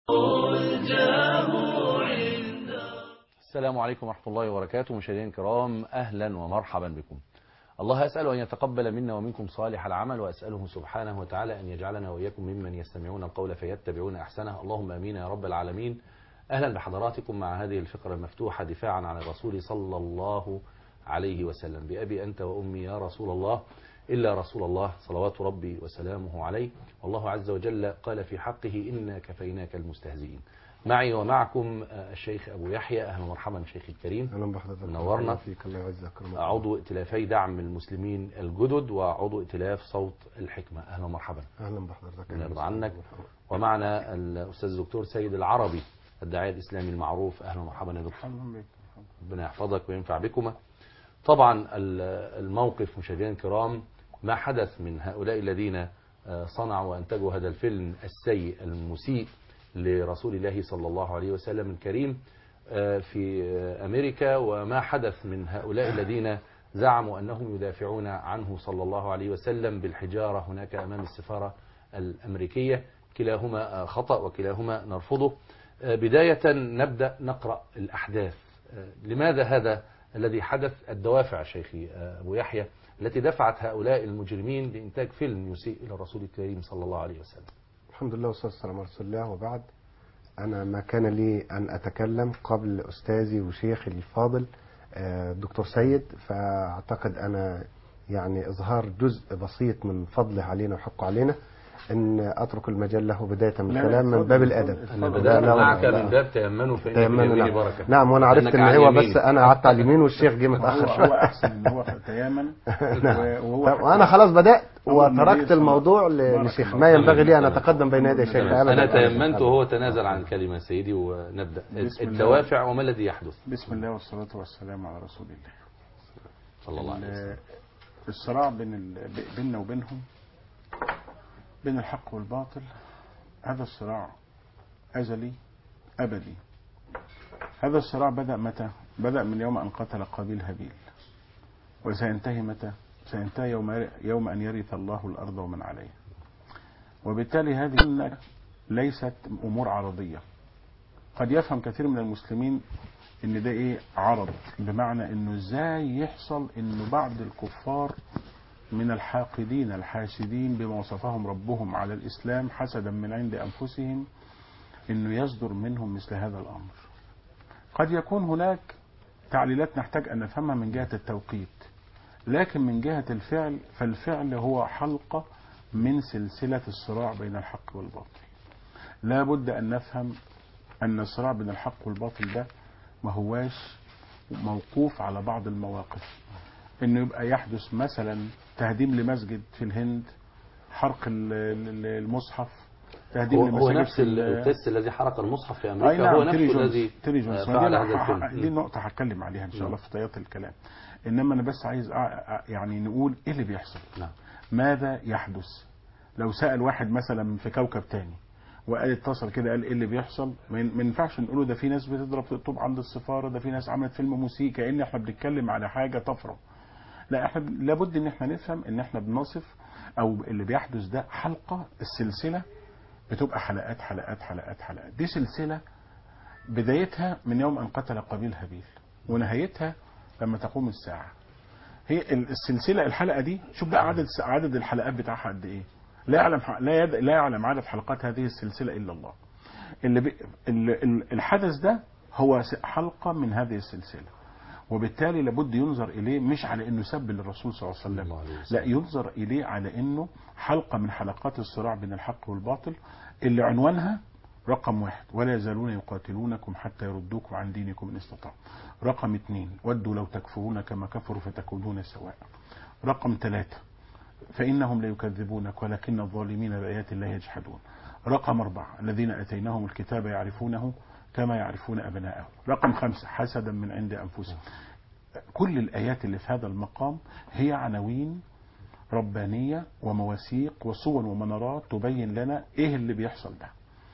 السلام عليكم ورحمة الله وبركاته مشاهدينا الكرام أهلا ومرحبا بكم الله أسأل أن يتقبل منا ومنكم صالح العمل وأسأله سبحانه وتعالى أن يجعلنا وإياكم ممن يستمعون القول فيتبعون أحسنه اللهم أمين يا رب العالمين أهلا بحضراتكم مع هذه الفقرة المفتوحة دفاعا عن الرسول صلى الله عليه وسلم بأبي أنت وأمي يا رسول الله إلا رسول الله صلوات ربي وسلامه عليه والله عز وجل قال في حقه إنا كفيناك المستهزئين معي ومعكم الشيخ أبو يحيى أهلا ومرحبا شيخ الكريم اهلا بحضرتك منورنا. الله فيك الله يعزك عضو ائتلافي دعم المسلمين الجدد وعضو ائتلاف صوت الحكمة أهلا ومرحبا اهلا بحضرتك الله يرضى عنك ومعنا الأستاذ الدكتور سيد العربي الداعية الإسلامي المعروف أهلا ومرحبا يا دكتور اهلا بك ربنا يحفظك وينفع بكما طبعا ال- الموقف مشاهدينا الكرام ما حدث من هؤلاء الذين آه، صنعوا وأنتجوا هذا الفيلم السيء المسيء لرسول الله صلى الله عليه وسلم الكريم آه، في آه، أمريكا وما حدث من هؤلاء الذين زعموا أنهم يدافعون عنه صلى الله عليه وسلم بالحجارة هناك أمام السفارة الأمريكية كلاهما آه، خطأ وكلاهما نرفضه آه، بداية نبدأ نقرأ الأحداث آه، لماذا هذا الذي حدث الدوافع شيخي آه، أبو يحيى التي دفعت هؤلاء المجرمين لإنتاج فيلم يسيء إلى الرسول الكريم صلى الله عليه وسلم الحمد لله والصلاه والسلام على رسول الله وبعد انا ما كان لي ان اتكلم قبل استاذي وشيخي الفاضل آه، الدكتور سيد فاعتقد انا يعني اظهار جزء بسيط من فضله علينا وحقه علينا ان اترك المجال له بدايه من لا، الكلام من اتفضل، باب اتفضل، الادب اتفضل. أنا لا، بدأنا لا، معك لا. من باب تيمنوا فإن في تيمنوا اليمين نعم. بركة نعم وانا عرفت لأنك ان على هو اليمين. بس انا قعدت على اليمين والشيخ جه هو, متاخر هو شويه احسن ان هو تيامن نعم. وهو وانا خلاص بدات هو النبي وتركت صلى- الموضوع بارك للشيخ الله ما فيك. ينبغي لي ان اتقدم بين يدي الشيخ أنا أبداً. تيمنت أبداً. وهو تنازل عن الكلمة سيدي ونبدأ بسم الله. الدوافع وما الذي يحدث بسم الله والصلاة والسلام على رسول الله صلى الله عليه وسلم ال- الصراع بين ال... ب- بيننا وبينهم بين الحق والباطل هذا الصراع أزلي أبدي هذا الصراع بدأ متى؟ بدأ من يوم أن قتل قابيل هابيل وسينتهي متى؟ سينتهي يوم, يوم أن يرث الله الأرض ومن عليها وبالتالي هذه ليست أمور عرضية قد يفهم كثير من المسلمين ان ده ايه عرض بمعنى انه ازاي يحصل انه بعض الكفار من الحاقدين الحاسدين بما وصفهم ربهم على الاسلام حسدا من عند انفسهم انه يصدر منهم مثل هذا الامر قد يكون هناك تعليلات نحتاج ان نفهمها من جهة التوقيت لكن من جهة الفعل فالفعل هو حلقة من سلسلة الصراع بين الحق والباطل لا بد ان نفهم ان الصراع بين الحق والباطل ده ما هواش موقوف على بعض المواقف انه يبقى يحدث مثلا تهديم لمسجد في الهند حرق ال- ال- المصحف تهديم هو, هو لمساجد نفس في ال- القس الذي حرق المصحف في اي أمريكا هو نعم تيري نفسه جونز الذي تيري جونز آه، ما فعل دي, هذا ح- ح- الفيلم دي نقطة هتكلم عليها ان شاء مم. الله في طيات الكلام انما انا بس عايز أ- أ- يعني نقول ايه اللي بيحصل نعم ماذا يحدث لو سأل واحد مثلا في كوكب تاني وقال اتصل كده قال ايه اللي بيحصل ما ين- ما ينفعش نقوله ده في ناس بتضرب طوب عند السفاره ده في ناس عملت فيلم موسيقى كأن احنا بنتكلم على حاجه طفره لا احنا ب- لابد ان احنا نفهم ان احنا بنصف او اللي بيحدث ده حلقه السلسله بتبقى حلقات حلقات حلقات حلقات دي سلسله بدايتها من يوم ان قتل قابيل هابيل ونهايتها لما تقوم الساعه هي ال- السلسله الحلقه دي شوف بقى عدد عدد الحلقات بتاعها قد ايه لا يعلم ح- لا يد لا يعلم عدد حلقات هذه السلسله الا الله اللي بي ال- ال- الحدث ده هو س- حلقه من هذه السلسله وبالتالي لابد ينظر اليه مش على انه سب للرسول صلى الله عليه صلى وسلم الله عليه وسلم. لا ينظر اليه على انه حلقه من حلقات الصراع بين الحق والباطل اللي عنوانها رقم واحد ولا يزالون يقاتلونكم حتى يردوكم عن دينكم ان استطاعوا رقم اثنين ودوا لو تكفرون كما كفروا فتكونون سواء رقم ثلاثة فإنهم ليكذبونك ولكن الظالمين بآيات الله يجحدون رقم أربعة الذين أتيناهم الكتاب يعرفونه كما يعرفون أبناءهم رقم خمسة حسدا من عند أنفسهم كل الآيات اللي في هذا المقام هي عناوين ربانية ومواثيق وصور ومنارات تبين لنا ايه اللي بيحصل ده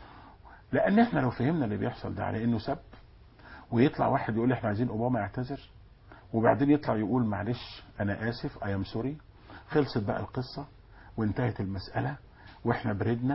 لان احنا لو فهمنا اللي بيحصل ده على انه سب ويطلع واحد يقول احنا عايزين اوباما يعتذر وبعدين يطلع يقول معلش انا اسف اي ام سوري خلصت بقى القصة وانتهت المسألة واحنا بردنا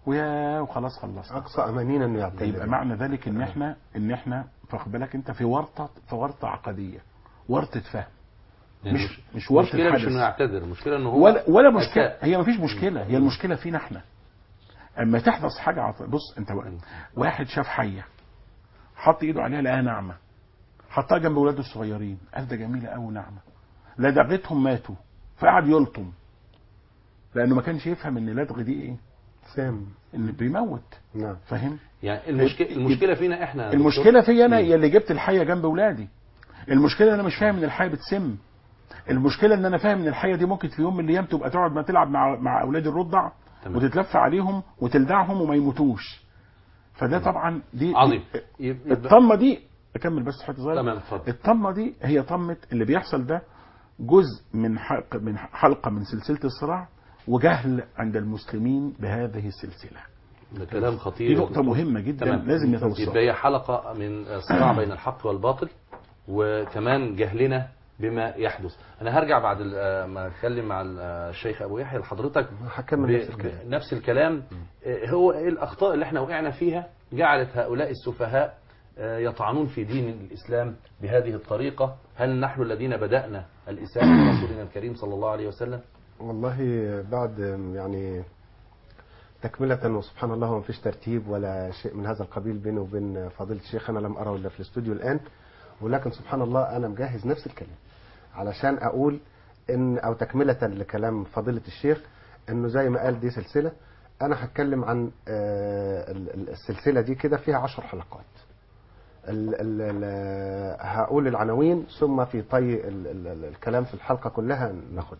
ويا وخلاص خلصت اقصى امانينا انه يعتذر يبقى معنى ذلك ان احنا ان احنا واخد بالك انت في ورطه في ورطه عقديه ورطه فهم يعني مش مش ورطه المشكله مش حدث انه يعتذر المشكله انه هو ولا ولا مشكله أساء. هي مفيش مشكله هي المشكله فينا احنا اما تحدث حاجه عط... بص انت وا- واحد شاف حيه حط ايده عليها لقاها ناعمه حطها جنب ولاده الصغيرين قال ده جميله قوي ناعمه لدغتهم ماتوا فقعد يلطم لانه ما كانش يفهم ان لدغ دي ايه سام ان بيموت نعم فاهم يعني المشكله المشكله فينا احنا يا المشكله دكتور. في انا مم. هي اللي جبت الحيه جنب ولادي المشكله انا مش فاهم ان الحيه بتسم المشكله ان انا فاهم ان الحيه دي ممكن في يوم من الايام تبقى تقعد ما تلعب مع مع اولاد الرضع تمام. وتتلف عليهم وتلدعهم وما يموتوش فده طبعا دي عظيم دي- يبقى الطمه دي اكمل بس حته صغيره تمام اتفضل الطمه دي هي طمه اللي بيحصل ده جزء من حلقه من حلقه من سلسله الصراع وجهل عند المسلمين بهذه السلسله ده كلام خطير دي يا نقطه دكتور. مهمه جدا تمام. لازم يتوصل يبقى هي حلقة من الصراع بين الحق والباطل وكمان جهلنا بما يحدث أنا هرجع بعد ال- آه، ما أتكلم مع ال- آه، الشيخ أبو يحيى لحضرتك هكمل ب- نفس الكلام ب- نفس الكلام آه، هو إيه الأخطاء اللي احنا وقعنا فيها جعلت هؤلاء السفهاء آه، يطعنون في دين الإسلام بهذه الطريقة هل نحن الذين بدأنا الإساءة لرسولنا الكريم صلى الله عليه وسلم والله بعد يعني تكملة وسبحان الله ما فيش ترتيب ولا شيء من هذا القبيل بيني وبين فضيلة الشيخ أنا لم أره إلا في الاستوديو الآن ولكن سبحان الله أنا مجهز نفس الكلام علشان أقول إن أو تكملة لكلام فضيلة الشيخ إنه زي ما قال دي سلسلة أنا هتكلم عن آه، ال- ال- السلسلة دي كده فيها عشر حلقات ال ال ال هقول العناوين ثم في طي ال ال ال الكلام في الحلقة كلها ناخدها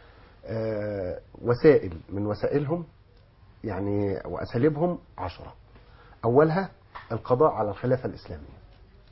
آه، وسائل من وسائلهم يعني وأساليبهم عشرة أولها القضاء على الخلافة الإسلامية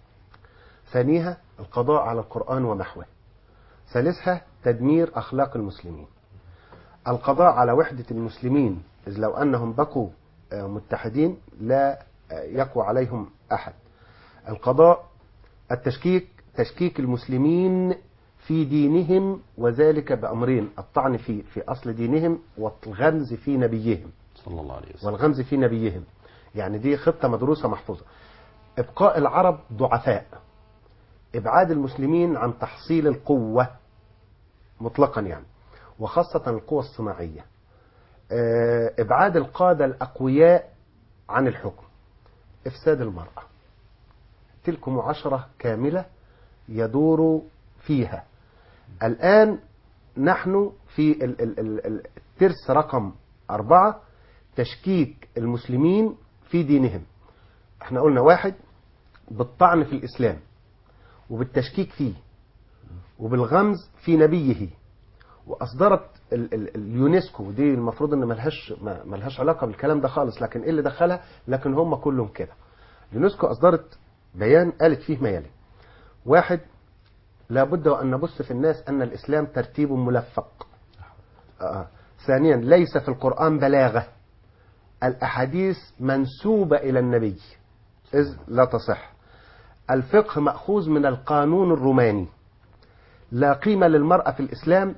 ثانيها القضاء على القرآن ومحوه ثالثها تدمير أخلاق المسلمين القضاء على وحدة المسلمين إذ لو أنهم بقوا آه، متحدين لا آه، يقوى عليهم أحد القضاء التشكيك تشكيك المسلمين في دينهم وذلك بأمرين الطعن في في أصل دينهم والغمز في نبيهم صلى الله عليه وسلم والغمز في نبيهم يعني دي خطة مدروسة محفوظة إبقاء العرب ضعفاء إبعاد المسلمين عن تحصيل القوة مطلقا يعني وخاصة القوة الصناعية آه، إبعاد القادة الأقوياء عن الحكم إفساد المرأة تلكم عشرة كاملة يدور فيها الآن نحن في ال- ال- ال- ال- الترس رقم أربعة تشكيك المسلمين في دينهم احنا قلنا واحد بالطعن في الإسلام وبالتشكيك فيه وبالغمز في نبيه واصدرت ال ال اليونسكو دي المفروض ان ملهاش ما- ملهاش علاقه بالكلام ده خالص لكن ايه اللي دخلها لكن هم كلهم كده اليونسكو اصدرت بيان قالت فيه ما يلي واحد لابد وان نبث في الناس ان الاسلام ترتيب ملفق آه. ثانيا ليس في القران بلاغه الاحاديث منسوبه الى النبي اذ لا تصح الفقه ماخوذ من القانون الروماني لا قيمه للمراه في الاسلام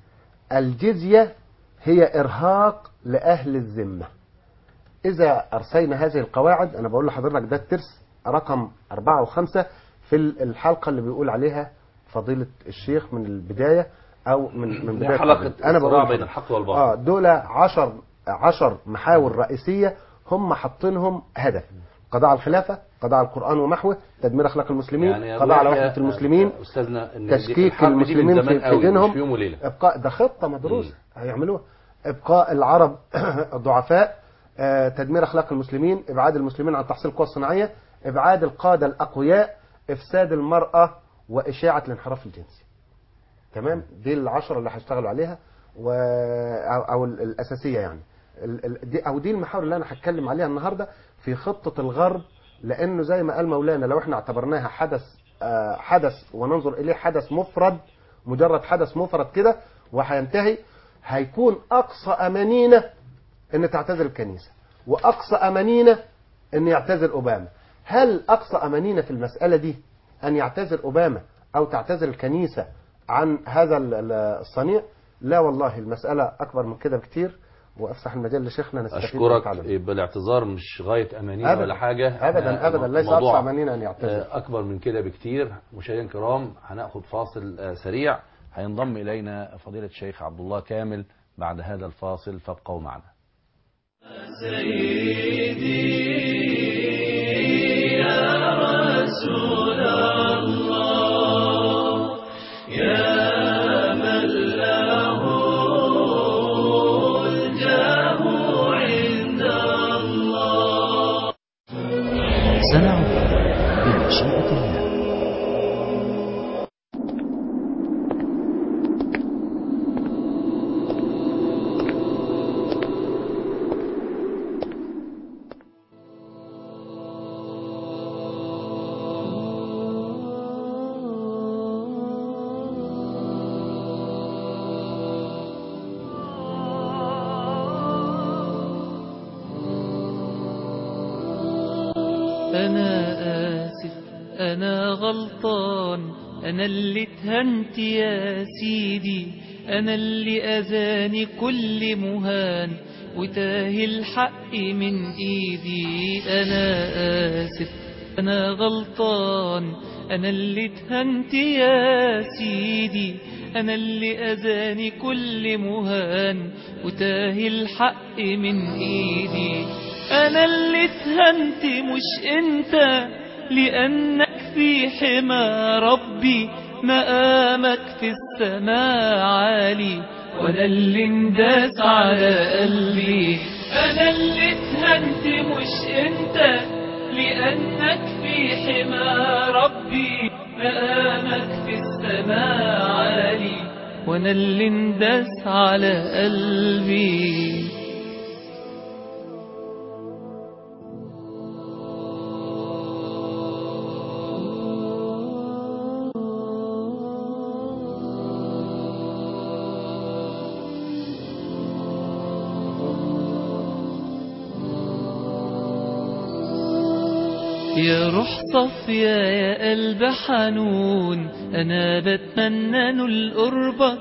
الجزية هي إرهاق لأهل الذمة إذا أرسينا هذه القواعد أنا بقول لحضرتك ده الترس رقم أربعة وخمسة في الحلقة اللي بيقول عليها فضيلة الشيخ من البداية أو من من بداية حلقة القضية. أنا بقول بين لحضرتك. الحق والباطل اه دول عشر عشر محاور رئيسية هم حاطينهم هدف قضاء على الخلافة قضاء على القرآن ومحوه تدمير أخلاق المسلمين يا قضاء على يحيى، وحدة المسلمين آه، أستاذنا إن دي- تشكيك الحرب دي من المسلمين زمان في- في قوي، دينهم. مش في يوم وليلة ابقاء ده خطه مدروسه هيعملوها ابقاء العرب الضعفاء آه، تدمير اخلاق المسلمين ابعاد المسلمين عن تحصيل القوى الصناعيه ابعاد القاده الاقوياء افساد المراه واشاعه الانحراف الجنسي تمام دي العشره اللي هيشتغلوا عليها و... او, أو ال- الاساسيه يعني ال... ال... دي او دي المحاور اللي انا هتكلم عليها النهارده في خطه الغرب لانه زي ما قال مولانا لو احنا اعتبرناها حدث آه، حدث وننظر اليه حدث مفرد مجرد حدث مفرد كده وهينتهي هيكون اقصى امانينا ان تعتذر الكنيسه واقصى امانينا ان يعتذر اوباما هل اقصى امانينا في المساله دي ان يعتذر اوباما او تعتذر الكنيسه عن هذا ال- ال- الصنيع لا والله المساله اكبر من كده بكتير وافسح المجال لشيخنا نستفيد اشكرك ونتعلم. يبقى الاعتذار مش غاية امانية أبداً. ولا حاجة ابدا إحنا ابدا ليس موضوع اقصى مننا ان يعتذر آه، اكبر من كده بكتير مشاهدينا الكرام هناخد فاصل آه، سريع هينضم الينا فضيلة الشيخ عبد الله كامل بعد هذا الفاصل فابقوا معنا سنعود بمشيئة الله أنا آسف أنا غلطان أنا اللي اتهنت يا سيدي أنا اللي أذاني كل مهان وتاه الحق من إيدي أنا آسف أنا غلطان أنا اللي اتهنت يا سيدي أنا اللي أذاني كل مهان وتاه الحق من إيدي أنا اللي اتهنت مش أنت لأنك في حمى ربي مقامك في السماء عالي وأنا اللي انداس على قلبي أنا اللي اتهنت مش أنت لأنك في حمى ربي مقامك في السماء عالي وأنا اللي انداس على قلبي يا روح صفية يا قلب حنون أنا بتمنى نول قربك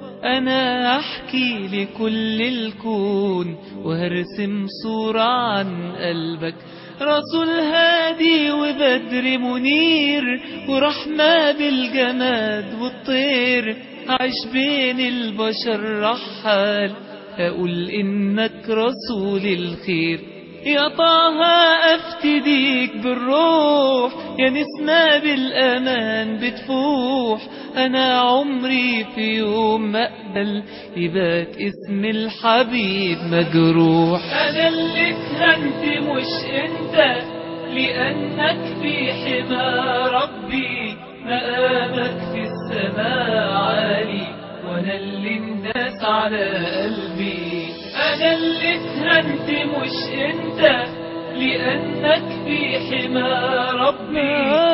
أنا أحكي لكل الكون وهرسم صورة عن قلبك رسول هادي وبدر منير ورحمة بالجماد والطير عايش بين البشر رحال أقول إنك رسول الخير يا طه أفتديك بالروح يا نسمة بالأمان بتفوح أنا عمري في يوم ما أقبل يبات اسم الحبيب مجروح أنا اللي اتهنت مش أنت لأنك في حمى ربي مقامك في السماء عالي وأنا اللي انداس على قلبي أنا اللي اتهنت مش أنت لأنك في حمى ربي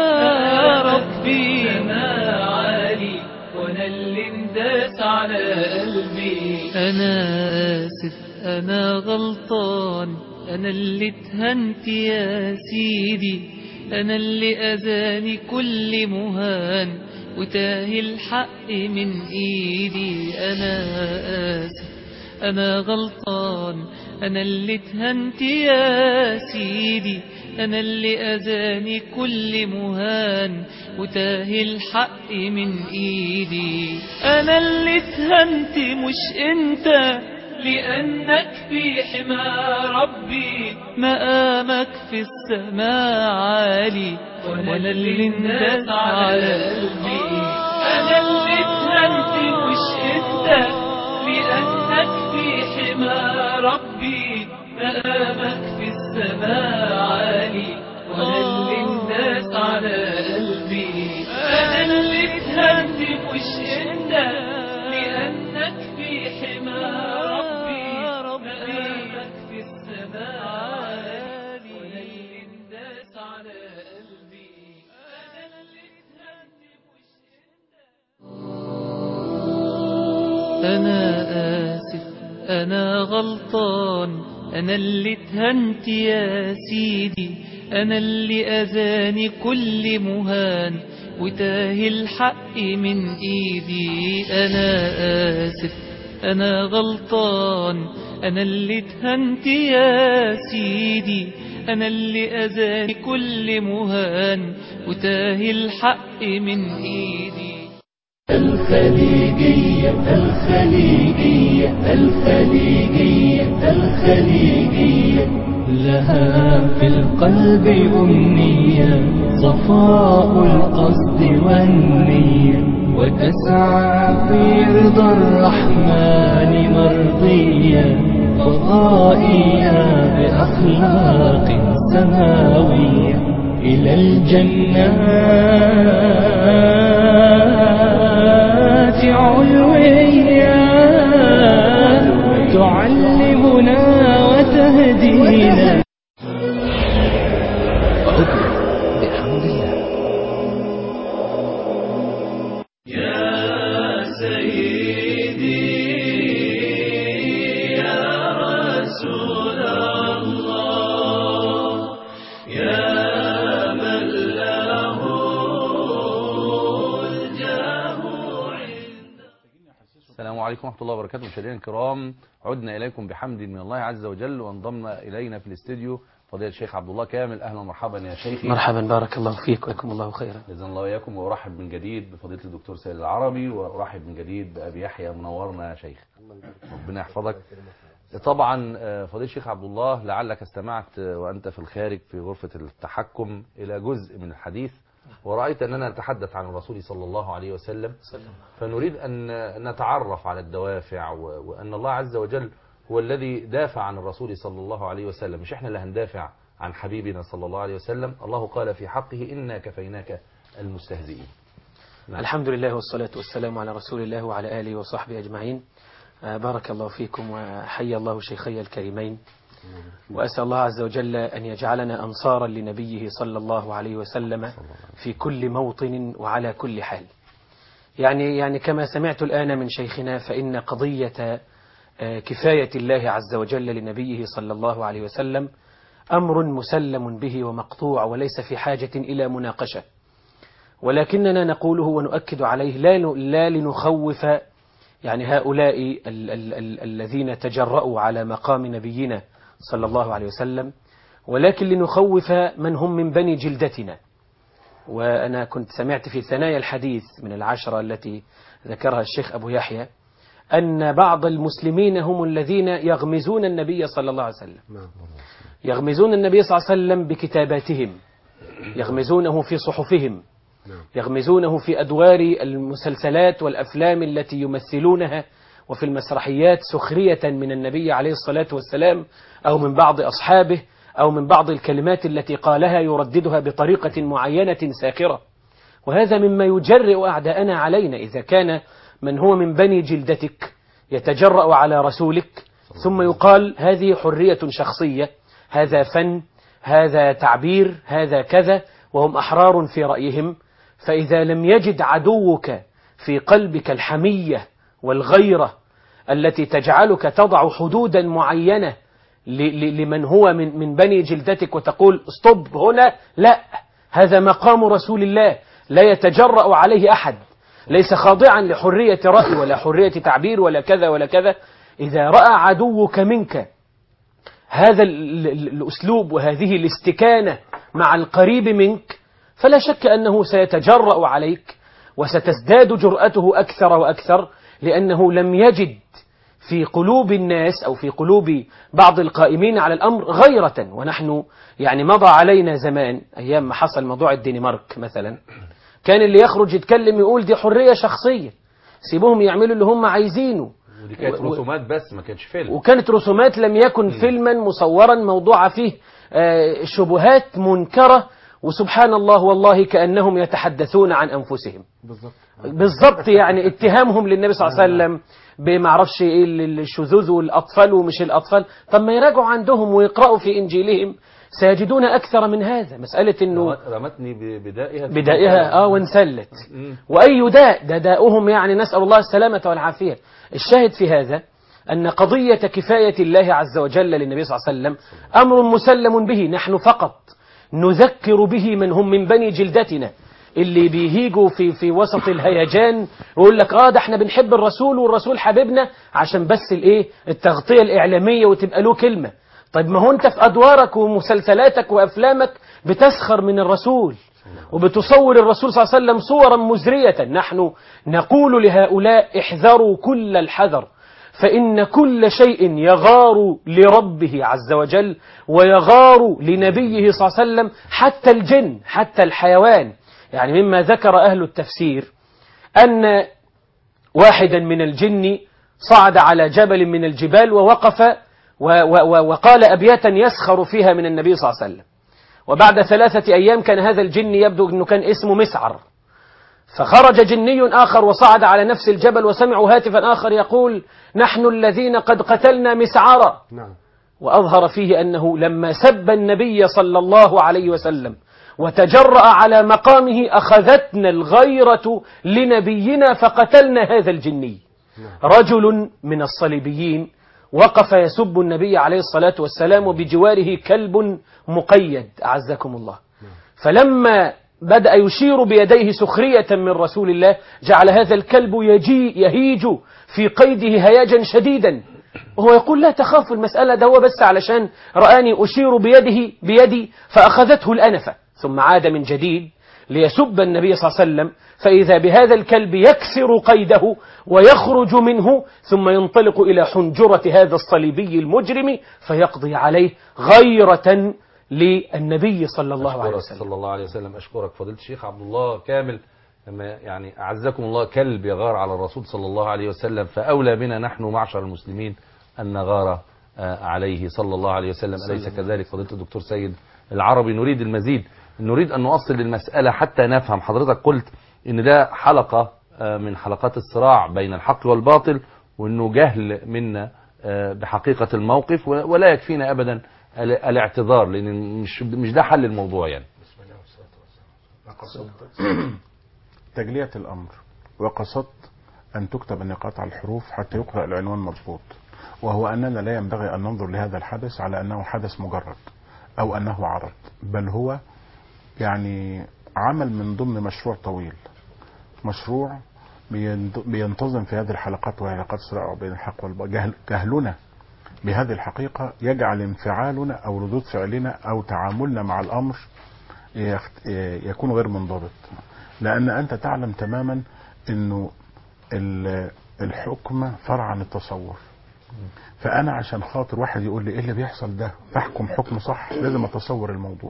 يا ربي السماء عالي وأنا اللي انداس على قلبي أنا آسف أنا غلطان أنا اللي اتهنت يا سيدي أنا اللي أذاني كل مهان وتاه الحق من إيدي أنا آسف أنا غلطان أنا اللي اتهنت يا سيدي أنا اللي أذاني كل مهان وتاه الحق من إيدي أنا اللي اتهنت مش أنت لأنك في حمى ربي مقامك في السماء عالي وأنا اللي انداس على قلبي أنا اللي اتهنت مش أنت لأنك في حمى ربي مقامك في السماء عالي وأنا اللي انداس على قلبي أنا اللي اتهنت مش أنت لأنك في حمى ربي مقامك في السماء عالي وأنا اللي انداس على قلبي أنا اللي اتهنت مش أنا آسف أنا غلطان أنا اللي اتهنت يا سيدي أنا اللي أذاني كل مهان وتاه الحق من إيدي أنا آسف أنا غلطان أنا اللي اتهنت يا سيدي أنا اللي أذاني كل مهان وتاه الحق من إيدي الخليجية الخليجية الخليجية الخليجية لها في القلب أمنية صفاء القصد والنية وتسعى في رضا الرحمن مرضية فضائية بأخلاق سماوية إلى الجنات علوية تعلمنا وتهدينا عدنا بحمد الله السلام عليكم ورحمة الله وبركاته مشاهدينا الكرام عدنا إليكم بحمد من الله عز وجل وانضم إلينا في الاستديو فضيلة الشيخ عبد الله كامل أهلا ومرحبا يا شيخي مرحبا بارك الله فيك وجزاكم الله خيرا جزانا الله وإياكم وأرحب من جديد بفضيلة الدكتور سيد العربي وأرحب من جديد بأبي يحيى منورنا يا شيخ ربنا يحفظك طبعا آه، فضيلة الشيخ عبد الله لعلك استمعت آه، وأنت في الخارج في غرفة التحكم إلى جزء من الحديث ورأيت أننا نتحدث عن الرسول صلى الله عليه وسلم فنريد أن نتعرف على الدوافع و- وأن الله عز وجل هو الذي دافع عن الرسول صلى الله عليه وسلم مش احنا اللي هندافع عن حبيبنا صلى الله عليه وسلم الله قال في حقه إنا كفيناك المستهزئين نعم. الحمد لله والصلاة والسلام على رسول الله وعلى آله وصحبه أجمعين آه، بارك الله فيكم وحيا الله شيخي الكريمين وأسأل الله عز وجل أن يجعلنا أنصارا لنبيه صلى الله عليه وسلم في كل موطن وعلى كل حال يعني يعني كما سمعت الآن من شيخنا فإن قضية آه، كفاية الله عز وجل لنبيه صلى الله عليه وسلم أمر مسلم به ومقطوع وليس في حاجة إلى مناقشة ولكننا نقوله ونؤكد عليه لا ن- لا لنخوف يعني هؤلاء ال ال ال الذين تجرؤوا على مقام نبينا صلى الله عليه وسلم ولكن لنخوف من هم من بني جلدتنا وأنا كنت سمعت في ثنايا الحديث من العشرة التي ذكرها الشيخ أبو يحيى أن بعض المسلمين هم الذين يغمزون النبي صلى الله عليه وسلم نعم يغمزون النبي صلى الله عليه وسلم بكتاباتهم يغمزونه في صحفهم نعم. يغمزونه في أدوار المسلسلات والأفلام التي يمثلونها وفي المسرحيات سخرية من النبي عليه الصلاة والسلام أو من بعض أصحابه أو من بعض الكلمات التي قالها يرددها بطريقة معينة ساخرة وهذا مما يجرئ أعداءنا علينا إذا كان من هو من بني جلدتك يتجرأ على رسولك ثم يقال هذه حرية شخصية هذا فن هذا تعبير هذا كذا وهم أحرار في رأيهم فإذا لم يجد عدوك في قلبك الحمية والغيرة التي تجعلك تضع حدودا معينة ل- ل- لمن هو من, من بني جلدتك وتقول استوب هنا لا هذا مقام رسول الله لا يتجرأ عليه أحد ليس خاضعا لحرية رأي ولا حرية تعبير ولا كذا ولا كذا إذا رأى عدوك منك هذا ال- ال- الأسلوب وهذه الاستكانة مع القريب منك فلا شك أنه سيتجرأ عليك وستزداد جرأته أكثر وأكثر لأنه لم يجد في قلوب الناس أو في قلوب بعض القائمين على الأمر غيرة ونحن يعني مضى علينا زمان أيام ما حصل موضوع الدنمارك مثلا كان اللي يخرج يتكلم يقول دي حرية شخصية سيبوهم يعملوا اللي هم عايزينه ودي كانت و- و- رسومات بس ما كانش فيلم وكانت رسومات لم يكن فيلما مصورا موضوع فيه آه، شبهات منكرة وسبحان الله والله كأنهم يتحدثون عن أنفسهم بالظبط بالضبط يعني اتهامهم للنبي صلى الله عليه وسلم بمعرفش ايه ال- الشذوذ والاطفال ومش الاطفال طب ما يراجعوا عندهم ويقرأوا في انجيلهم سيجدون اكثر من هذا مسألة انه رمت- رمتني بدائها بدائها اه وانسلت مم. وأي داء ده داؤهم يعني نسأل الله السلامة والعافية الشاهد في هذا أن قضية كفاية الله عز وجل للنبي صلى الله عليه وسلم أمر مسلم به نحن فقط نذكر به من هم من بني جلدتنا اللي بيهيجوا في في وسط الهيجان ويقول لك اه ده احنا بنحب الرسول والرسول حبيبنا عشان بس الايه التغطيه الاعلاميه وتبقى له كلمه طيب ما هو انت في ادوارك ومسلسلاتك وافلامك بتسخر من الرسول وبتصور الرسول صلى الله عليه وسلم صورا مزريه نحن نقول لهؤلاء احذروا كل الحذر فإن كل شيء يغار لربه عز وجل ويغار لنبيه صلى الله عليه وسلم حتى الجن حتى الحيوان يعني مما ذكر أهل التفسير أن واحدا من الجن صعد على جبل من الجبال ووقف و و وقال أبياتا يسخر فيها من النبي صلى الله عليه وسلم وبعد ثلاثة أيام كان هذا الجن يبدو أنه كان اسمه مسعر فخرج جني آخر وصعد على نفس الجبل وسمعوا هاتفا آخر يقول نحن الذين قد قتلنا مسعرا نعم وأظهر فيه أنه لما سب النبي صلى الله عليه وسلم وتجرأ على مقامه أخذتنا الغيرة لنبينا فقتلنا هذا الجني رجل من الصليبيين وقف يسب النبي عليه الصلاة والسلام وبجواره كلب مقيد أعزكم الله فلما بدأ يشير بيديه سخرية من رسول الله جعل هذا الكلب يجي يهيج في قيده هياجا شديدا وهو يقول لا تخاف المسألة ده هو بس علشان رآني أشير بيده بيدي فأخذته الأنفة ثم عاد من جديد ليسب النبي صلى الله عليه وسلم فإذا بهذا الكلب يكسر قيده ويخرج منه ثم ينطلق إلى حنجرة هذا الصليبي المجرم فيقضي عليه غيرة للنبي صلى الله عليه أشكرك وسلم صلى الله عليه وسلم أشكرك فضيلة الشيخ عبد الله كامل لما يعني أعزكم الله كلب يغار على الرسول صلى الله عليه وسلم فأولى بنا نحن معشر المسلمين أن نغار آه، عليه صلى الله عليه وسلم أليس كذلك فضيلة الدكتور سيد العربي نريد المزيد نريد أن نوصل للمسألة حتى نفهم حضرتك قلت إن ده حلقة آه، من حلقات الصراع بين الحق والباطل وإنه جهل منا آه، بحقيقة الموقف و- ولا يكفينا أبدا ال- الاعتذار لأن مش مش ده حل الموضوع يعني تجلية الأمر وقصدت أن تكتب النقاط على الحروف حتى يقرأ العنوان مضبوط وهو أننا لا ينبغي أن ننظر لهذا الحدث على أنه حدث مجرد أو أنه عرض بل هو يعني عمل من ضمن مشروع طويل مشروع بينت- بينتظم في هذه الحلقات وهي حلقات صراع بين الحق والباطل جهل جهلنا بهذه الحقيقة يجعل انفعالنا أو ردود فعلنا أو تعاملنا مع الأمر يخت- يكون غير منضبط لأن أنت تعلم تماما أنه ال- الحكم فرع عن التصور فأنا عشان خاطر واحد يقول لي إيه اللي بيحصل ده فاحكم حكم صح لازم أتصور الموضوع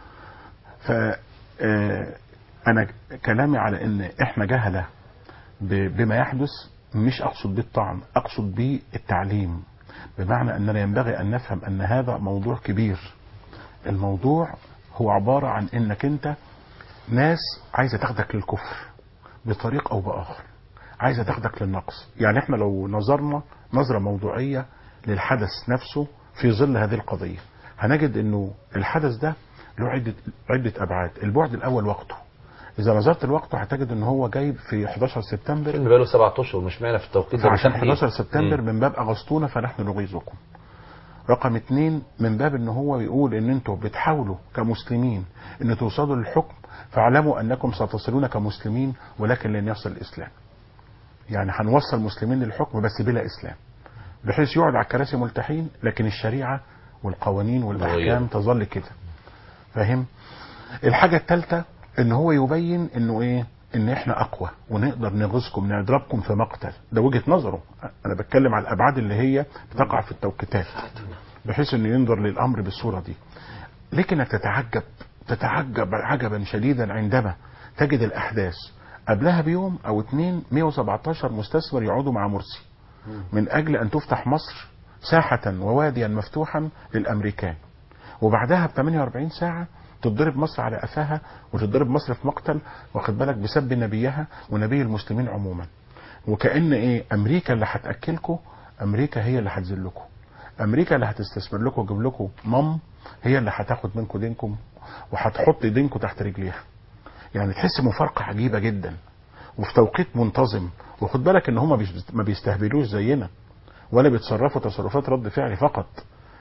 ف آه، أنا كلامي على أن إحنا جهلة ب- بما يحدث مش أقصد به الطعن أقصد به التعليم بمعنى أننا ينبغي أن نفهم أن هذا موضوع كبير الموضوع هو عبارة عن أنك أنت ناس عايزة تاخدك للكفر بطريق أو بآخر عايزة تاخدك للنقص يعني احنا لو نظرنا نظرة موضوعية للحدث نفسه في ظل هذه القضية هنجد انه الحدث ده له عدة, عدة ابعاد البعد الاول وقته اذا نظرت لوقته هتجد ان هو جايب في 11 سبتمبر فيلم بقاله سبعة اشهر مش معنى في التوقيت ده عشان بالتحديد. 11 سبتمبر مم. من باب اغسطونا فنحن نغيظكم رقم اتنين من باب ان هو يقول ان انتوا بتحاولوا كمسلمين ان توصلوا للحكم فاعلموا انكم ستصلون كمسلمين ولكن لن يصل الاسلام يعني هنوصل مسلمين للحكم بس بلا اسلام بحيث يقعد على الكراسي ملتحين لكن الشريعه والقوانين والاحكام مغيرة. تظل كده فاهم الحاجه الثالثه ان هو يبين انه ايه ان احنا اقوى ونقدر نغزكم نضربكم في مقتل ده وجهه نظره انا بتكلم على الابعاد اللي هي بتقع في التوقيتات بحيث انه ينظر للامر بالصوره دي لكنك تتعجب تتعجب عجبا شديدا عندما تجد الاحداث قبلها بيوم او اتنين 117 مستثمر يقعدوا مع مرسي من اجل ان تفتح مصر ساحة وواديا مفتوحا للامريكان وبعدها ب 48 ساعة تضرب مصر على قفاها وتضرب مصر في مقتل واخد بالك بسب نبيها ونبي المسلمين عموما وكأن ايه امريكا اللي هتاكلكم امريكا هي اللي هتذلكم امريكا اللي هتستثمر لكم وتجيب لكم مام هي اللي هتاخد منكم دينكم وهتحط دينكم تحت رجليها يعني تحس مفارقه عجيبه جدا وفي توقيت منتظم وخد بالك ان هم ما بيستهبلوش زينا ولا بيتصرفوا تصرفات رد فعل فقط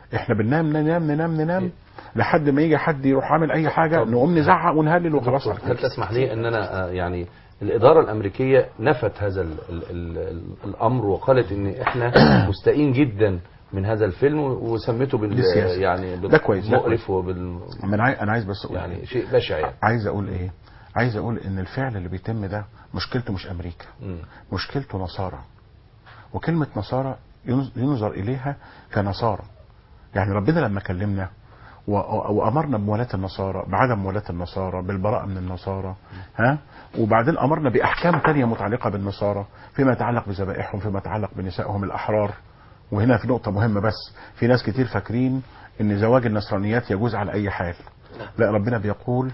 احنا بننام ننام ننام ننام لحد ما يجي حد يروح عامل اي حاجه طب. نقوم نزعق ونهلل وخلاص على هل كده. تسمح لي ان انا آه، يعني الاداره الامريكيه نفت هذا ال ال ال ال الامر وقالت ان احنا مستائين جدا من هذا الفيلم وسميته بال دي سياسة. يعني ده كويس، ده مقرف وبال أما انا عايز انا عايز بس اقول يعني شيء بشع يعني عايز اقول ايه عايز اقول ان الفعل اللي بيتم ده مشكلته مش امريكا مم. مشكلته نصارى وكلمة نصارى ينظ- ينظر إليها كنصارى يعني ربنا لما كلمنا و- وأمرنا بموالاة النصارى بعدم موالاة النصارى بالبراءة من النصارى ها وبعدين أمرنا بأحكام تانية متعلقة بالنصارى فيما يتعلق بذبائحهم فيما يتعلق بنسائهم الأحرار وهنا في نقطة مهمة بس في ناس كتير فاكرين ان زواج النصرانيات يجوز على اي حال لا ربنا بيقول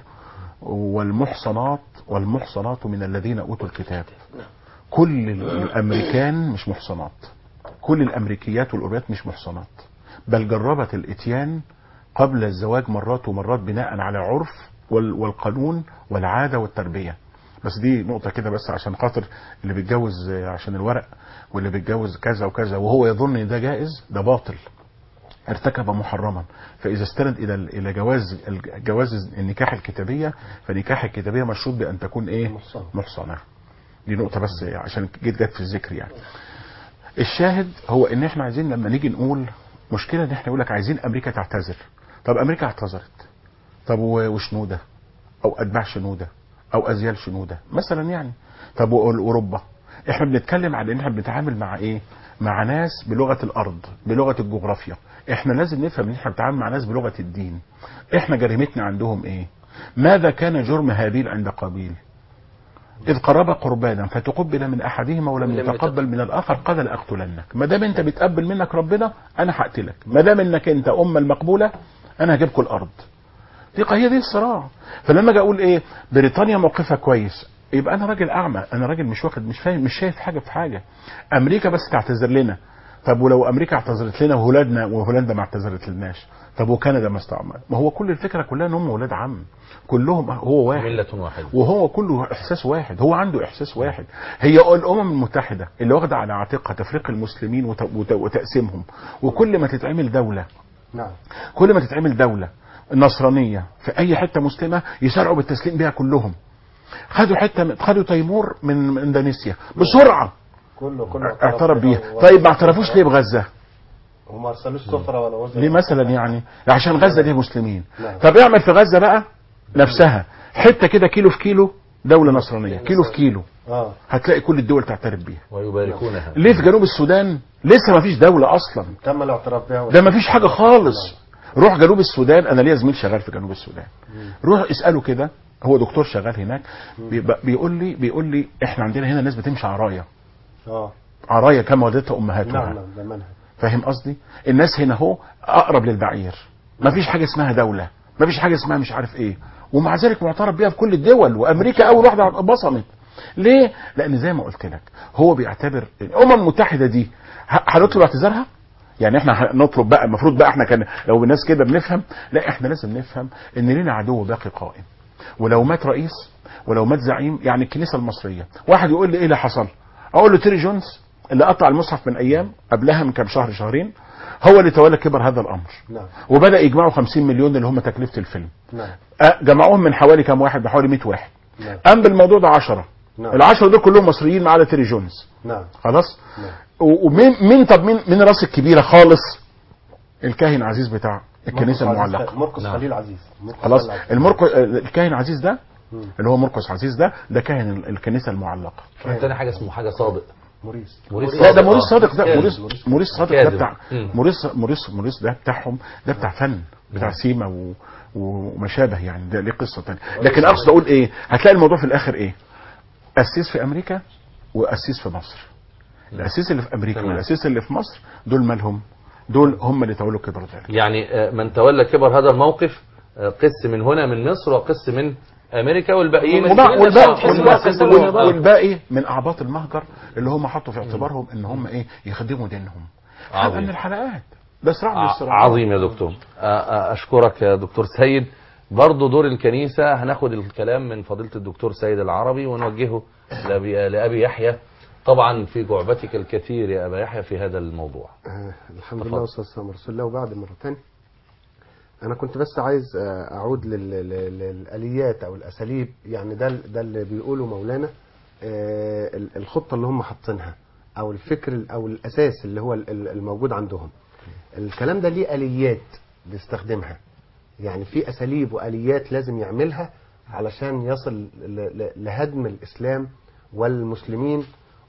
والمحصنات والمحصنات من الذين اوتوا الكتاب كل الامريكان مش محصنات كل الامريكيات والاوروبيات مش محصنات بل جربت الاتيان قبل الزواج مرات ومرات بناء على عرف وال- والقانون والعاده والتربيه بس دي نقطه كده بس عشان خاطر اللي بيتجوز آه، عشان الورق واللي بيتجوز كذا وكذا وهو يظن ان ده جائز ده باطل ارتكب محرما فاذا استند الى الى جواز جواز النكاح الكتابيه فنكاح الكتابيه مشروط بان تكون ايه محصنة. محصنه دي نقطه بس عشان جيت جت في الذكر يعني الشاهد هو ان احنا عايزين لما نيجي نقول مشكله ان احنا نقول لك عايزين امريكا تعتذر طب امريكا اعتذرت طب و- وشنوده او اتباع شنوده او ازيال شنوده مثلا يعني طب واوروبا احنا بنتكلم عن ان احنا بنتعامل مع ايه مع ناس بلغه الارض بلغه الجغرافيا احنا لازم نفهم ان احنا بنتعامل مع ناس بلغه الدين احنا جريمتنا عندهم ايه ماذا كان جرم هابيل عند قابيل إذ قرب قربانا فتقبل من أحدهما ولم لم يتقبل من الآخر قال لأقتلنك ما دام أنت بتقبل منك ربنا أنا هقتلك ما دام إنك أنت أم المقبولة أنا هجيبكم الأرض دي هي دي الصراع فلما اجي اقول ايه بريطانيا موقفها كويس يبقى انا راجل اعمى انا راجل مش واخد مش فاهم مش شايف حاجه في حاجه امريكا بس تعتذر لنا طب ولو امريكا اعتذرت لنا وهولندنا وهولندا ما اعتذرت لناش طب وكندا ما استعمل ما هو كل الفكره كلها ان هم ولاد عم كلهم هو واحد ملة واحدة وهو كله احساس واحد هو عنده احساس واحد هي الامم المتحده اللي واخده على عاتقها تفريق المسلمين وت- وت- وتقسيمهم وكل ما تتعمل دوله نعم كل ما تتعمل دولة نصرانية في أي حتة مسلمة يسارعوا بالتسليم بها كلهم خدوا حتة خدوا تيمور من من إندونيسيا بسرعة كله كله اعترف بيها و- طيب ما اعترفوش ليه بغزة وما ارسلوش سفرة ولا وزن ليه مثلا يعني عشان غزة دي مسلمين نعم. طب اعمل في غزة بقى نفسها حتة كده كيلو في كيلو دولة نصرانية كيلو في كيلو اه هتلاقي كل الدول تعترف بيها ويباركونها ليه في جنوب السودان لسه ما فيش دولة أصلا تم الاعتراف بها ده ما فيش حاجه خالص روح جنوب السودان انا ليا زميل شغال في جنوب السودان روح اساله كده هو دكتور شغال هناك بيبقى- بيقول لي بيقول لي احنا عندنا هنا ناس بتمشي عرايا اه عرايا كما ولدتها امهاتها نعم نعم ده منهج فاهم قصدي الناس هنا هو اقرب للبعير ما فيش حاجه اسمها دوله ما فيش حاجه اسمها مش عارف ايه ومع ذلك معترف بيها في كل الدول وامريكا اول واحده بصمت ليه لان زي ما قلت لك هو بيعتبر الامم المتحده دي ه- هنطلب اعتذارها يعني احنا هنطلب بقى المفروض بقى احنا كان لو الناس كده بنفهم لا احنا لازم نفهم ان لنا عدو باقي قائم ولو مات رئيس ولو مات زعيم يعني الكنيسه المصريه واحد يقول لي ايه اللي حصل اقول له تيري جونز اللي قطع المصحف من ايام قبلها من كام شهر شهرين هو اللي تولى كبر هذا الامر نعم وبدا يجمعوا 50 مليون اللي هم تكلفه الفيلم نعم أه، جمعوهم من حوالي كام واحد بحوالي 100 واحد نعم قام بالموضوع ده 10 نعم. العشرة دول كلهم مصريين ما عدا تيري جونز نعم خلاص نعم. و- ومين مين طب مين مين الراس الكبيره خالص الكاهن عزيز بتاع الكنيسه مرقس عزيز- المعلقه مرقس نعم. خليل عزيز مرقس خلاص خليل عزيز. المرقس الكاهن عزيز ده مم. اللي هو مرقس عزيز ده ده كاهن ال- الكنيسه المعلقه تاني حاجة اسمه حاجة صادق موريس موريس لا ده صادق، موريس آه. صادق ده كاذب. موريس موريس صادق ده كاذب. بتاع مم. موريس موريس موريس ده بتاعهم ده بتاع فن بتاع سيما و وما شابه يعني ده ليه قصه ثانيه لكن اقصد اقول ايه هتلاقي الموضوع في الاخر ايه اسيس في امريكا واسيس في مصر الاسيس اللي في امريكا تمام. والاسيس اللي في مصر دول مالهم دول هم اللي تولوا كبر ذلك يعني آه، من تولى كبر هذا الموقف آه، قس من هنا من مصر وقس من امريكا والباقيين ومن- وبع- والباقي- والباقي والباقي- والباقي, والباقي- والباقي من اعباط المهجر اللي هم حطوا في اعتبارهم ان هم ايه يخدموا دينهم حلقه عظيم. من الحلقات ده صراع من ع- الصراعات عظيم يا دكتور آه، آه، اشكرك يا دكتور سيد برضه دور الكنيسة هناخد الكلام من فضيلة الدكتور سيد العربي ونوجهه لأبي, لأبي يحيى طبعا في جعبتك الكثير يا أبا يحيى في هذا الموضوع آه الحمد تفضل. لله والصلاة والسلام على رسول الله وبعد مرة تانية أنا كنت بس عايز آه، أعود لل- لل- للآليات أو الأساليب يعني ده ده اللي بيقوله مولانا آه، ال- الخطة اللي هم حاطينها أو الفكر ال- أو الأساس اللي هو ال- ال- الموجود عندهم الكلام ده ليه آليات بيستخدمها يعني في أساليب وآليات لازم يعملها علشان يصل ل- ل- لهدم الإسلام والمسلمين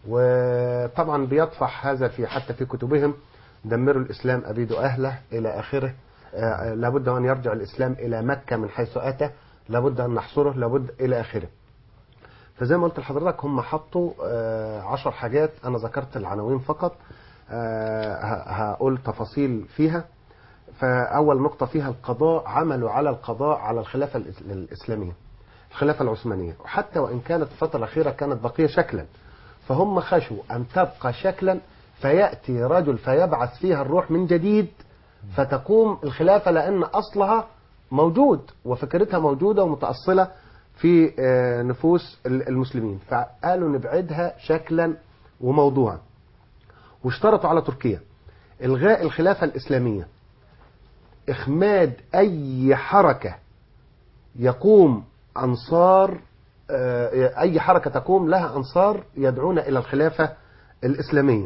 وطبعا بيطفح هذا في حتى في كتبهم دمروا الإسلام أبيدوا أهله إلى آخره آه، لابد أن يرجع الإسلام إلى مكة من حيث أتى لابد أن نحصره لابد إلى آخره فزي ما قلت لحضرتك هم حطوا آه، عشر حاجات أنا ذكرت العناوين فقط آه، ه- هقول تفاصيل فيها فأول نقطة فيها القضاء عملوا على القضاء على الخلافة الإس- الإسلامية الخلافة العثمانية وحتى وإن كانت الفترة الأخيرة كانت بقية شكلا فهم خشوا أن تبقى شكلا فيأتي رجل فيبعث فيها الروح من جديد فتقوم الخلافة لأن أصلها موجود وفكرتها موجودة ومتأصلة في آه، نفوس ال- المسلمين فقالوا نبعدها شكلا وموضوعا واشترطوا على تركيا إلغاء الخلافة الإسلامية إخماد أي حركة يقوم أنصار آه، أي حركة تقوم لها أنصار يدعون إلى الخلافة الإسلامية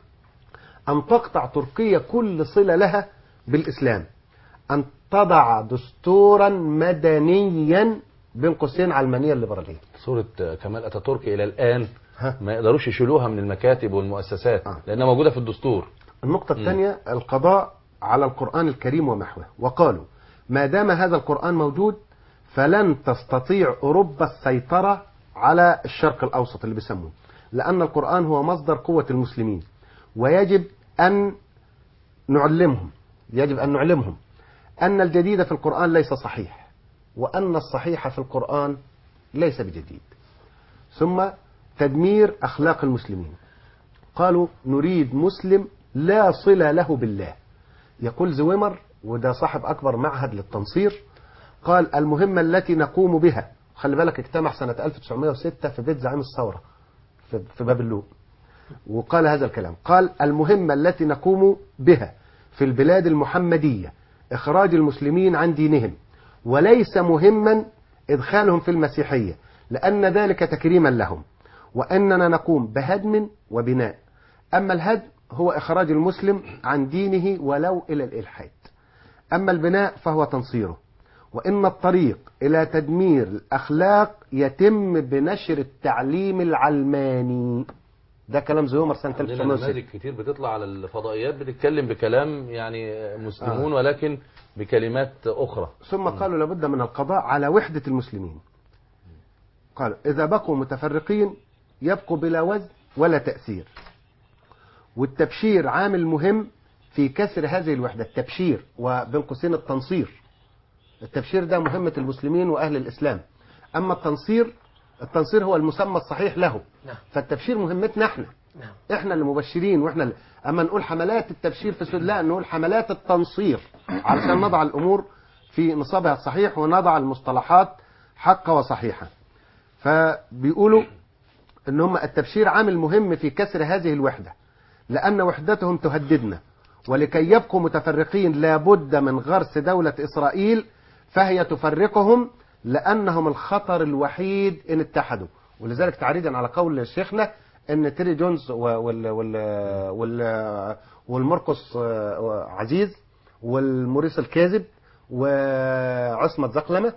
أن تقطع تركيا كل صلة لها بالإسلام أن تضع دستورا مدنيا بين قوسين علمانية الليبرالية صورة كمال أتاتورك إلى الآن ها. ما يقدروش يشيلوها من المكاتب والمؤسسات آه. لأنها موجودة في الدستور النقطة الثانية القضاء على القرآن الكريم ومحوه وقالوا ما دام هذا القرآن موجود فلن تستطيع أوروبا السيطرة على الشرق الأوسط اللي بيسموه لأن القرآن هو مصدر قوة المسلمين ويجب أن نعلمهم يجب أن نعلمهم أن الجديد في القرآن ليس صحيح وأن الصحيح في القرآن ليس بجديد ثم تدمير أخلاق المسلمين قالوا نريد مسلم لا صلة له بالله يقول زويمر وده صاحب أكبر معهد للتنصير قال المهمة التي نقوم بها خلي بالك اجتمع سنة 1906 في بيت زعيم الثورة في في باب اللوق وقال هذا الكلام قال المهمة التي نقوم بها في البلاد المحمدية إخراج المسلمين عن دينهم وليس مهما إدخالهم في المسيحية لأن ذلك تكريما لهم وأننا نقوم بهدم وبناء أما الهدم هو إخراج المسلم عن دينه ولو إلى الإلحاد أما البناء فهو تنصيره وإن الطريق إلى تدمير الأخلاق يتم بنشر التعليم العلماني ده كلام زيومر سنة عندنا 1906 نماذج كتير بتطلع على الفضائيات بتتكلم بكلام يعني مسلمون ولكن بكلمات أخرى ثم قالوا لابد من القضاء على وحدة المسلمين قال إذا بقوا متفرقين يبقوا بلا وزن ولا تأثير والتبشير عامل مهم في كسر هذه الوحدة التبشير وبين قوسين التنصير التبشير ده مهمة المسلمين وأهل الإسلام أما التنصير التنصير هو المسمى الصحيح له نعم. فالتبشير مهمتنا احنا نعم. احنا اللي مبشرين واحنا اللي اما نقول حملات التبشير في السود لا نقول حملات التنصير علشان نضع الامور في نصابها الصحيح ونضع المصطلحات حقة وصحيحة فبيقولوا ان هم التبشير عامل مهم في كسر هذه الوحدة لان وحدتهم تهددنا ولكي يبقوا متفرقين لابد من غرس دولة اسرائيل فهي تفرقهم لانهم الخطر الوحيد ان اتحدوا ولذلك تعريضا على قول شيخنا ان تيري جونز و- وال وال وال والمرقس عزيز والموريس الكاذب وعصمت زقلمه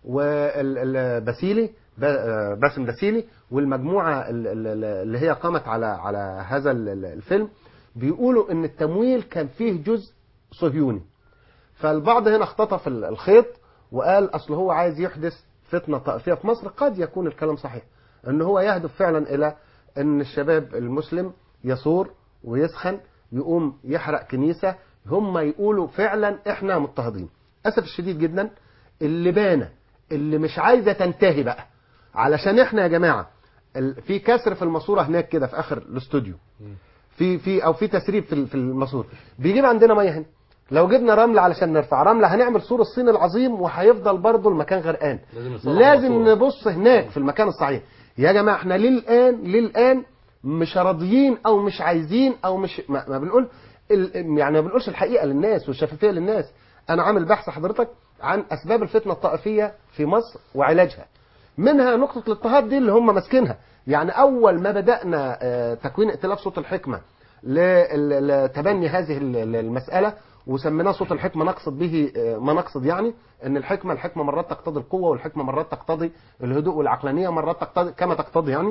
والبسيلي باسم دسيلي والمجموعه ال- ال- اللي هي قامت على على هذا ال- ال- الفيلم بيقولوا ان التمويل كان فيه جزء صهيوني فالبعض هنا اختطف ال- الخيط وقال اصل هو عايز يحدث فتنه طائفيه في مصر قد يكون الكلام صحيح ان هو يهدف فعلا الى ان الشباب المسلم يثور ويسخن يقوم يحرق كنيسه هم يقولوا فعلا احنا مضطهدين اسف الشديد جدا اللبانه اللي مش عايزه تنتهي بقى علشان احنا يا جماعه ال- في كسر في الماسوره هناك كده في اخر الاستوديو في في او في تسريب في ال- في الماسوره بيجيب عندنا ميه هنا لو جبنا رمل علشان نرفع رمله هنعمل سور الصين العظيم وهيفضل برضه المكان غرقان لازم يصلح لازم الماسورة. نبص هناك في المكان الصحيح يا جماعه احنا ليه الان ليه الان مش راضيين او مش عايزين او مش ما, ما بنقول ال- يعني ما بنقولش الحقيقه للناس والشفافيه للناس انا عامل بحث حضرتك عن اسباب الفتنه الطائفيه في مصر وعلاجها منها نقطه الاضطهاد دي اللي هم ماسكينها يعني اول ما بدانا آه، تكوين ائتلاف صوت الحكمه ل- لتبني هذه ال- ال- المساله وسميناه صوت الحكمه نقصد به آه، ما نقصد يعني ان الحكمه الحكمه مرات تقتضي القوه والحكمه مرات تقتضي الهدوء والعقلانيه مرات تقتضي كما تقتضي يعني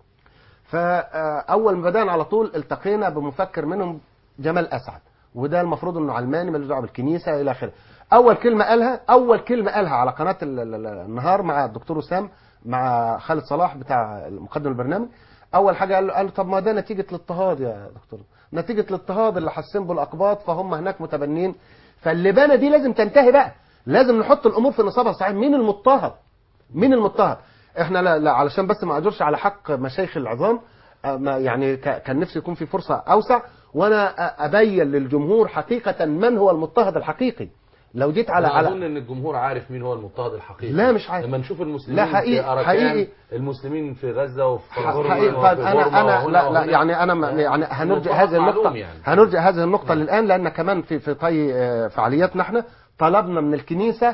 فاول ما بدانا على طول التقينا بمفكر منهم جمال اسعد وده المفروض انه علماني ملوش دعوه بالكنيسه الى اخره اول كلمه قالها اول كلمه قالها على قناه ال- ال- ال- النهار مع الدكتور وسام مع خالد صلاح بتاع مقدم البرنامج اول حاجه قال له, قال له طب ما ده نتيجه الاضطهاد يا دكتور نتيجه الاضطهاد اللي حاسين بالاقباط فهم هناك متبنين فاللبانه دي لازم تنتهي بقى لازم نحط الامور في نصابها الصحيح مين المضطهد مين المضطهد احنا لا, لا علشان بس ما اجرش على حق مشايخ العظام آه، ما يعني ك- كان نفسي يكون في فرصه اوسع وانا آه، ابين للجمهور حقيقه من هو المضطهد الحقيقي لو جيت على أنا على اظن ان الجمهور عارف مين هو المضطهد الحقيقي لا، مش عارف. لما نشوف المسلمين لا، حقيقي- في أراكان حقيقي. المسلمين في غزه وفي فلسطين حقيقي وفي طيب انا بورما انا وهنا لا لا وهنا. يعني انا ما- يعني هنرجع المضطهد هذه النقطه معلوم يعني. هنرجع هذه النقطه للان لان كمان في في طي آه، فعالياتنا احنا طلبنا من الكنيسه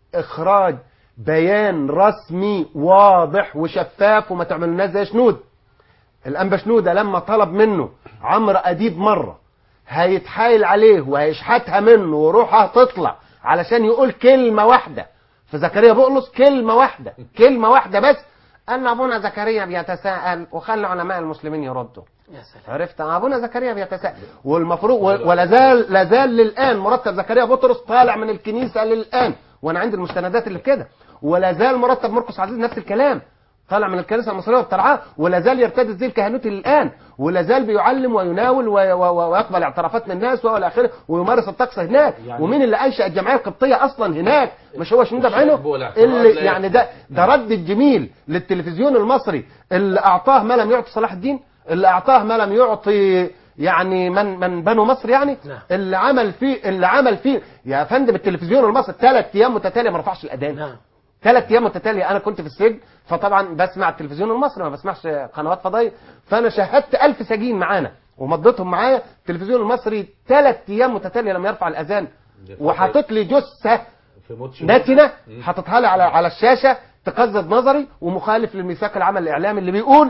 اخراج بيان رسمي واضح وشفاف وما تعملناش زي شنود الانبا شنوده لما طلب منه عمرو اديب مره هيتحايل عليه وهيشحتها منه وروحها تطلع علشان يقول كلمه واحده في زكريا بقلص كلمه واحده كلمه واحده بس ان ابونا زكريا بيتساءل وخلى علماء المسلمين يردوا يا سلام عرفت ابونا زكريا بيتساءل والمفروض و- ولا زال لا زال للان مرتب زكريا بطرس طالع من الكنيسه للان وانا عندي المستندات اللي كده ولا زال مرتب مرقس عزيز نفس الكلام طالع من الكنيسه المصريه وبترعاه ولا زال يرتد الزي الكهنوتي للان ولا زال بيعلم ويناول وي- و- و- ويقبل اعترافات من الناس والى اخره ويمارس الطقس هناك يعني- ومين اللي انشا الجمعيه القبطيه اصلا هناك مش هو شنوده الشرك بعينه والاعتراض اللي لا يعني يكفي. ده ده رد الجميل للتلفزيون المصري اللي اعطاه ما لم يعطي صلاح الدين اللي اعطاه ما لم يعطي يعني من من بنو مصر يعني نعم. اللي عمل فيه اللي عمل فيه يا فندم التلفزيون المصري ثلاث ايام متتاليه ما رفعش الاذان نعم ثلاث ايام متتاليه انا كنت في السجن فطبعا بسمع التلفزيون المصري ما بسمعش قنوات فضائيه فانا شاهدت ألف سجين معانا ومضيتهم معايا التلفزيون المصري ثلاث ايام متتاليه لم يرفع الاذان وحاطط لي جثه في ماتش نتنه حاططها لي على على الشاشه تقزز نظري ومخالف للميثاق العمل الاعلامي اللي بيقول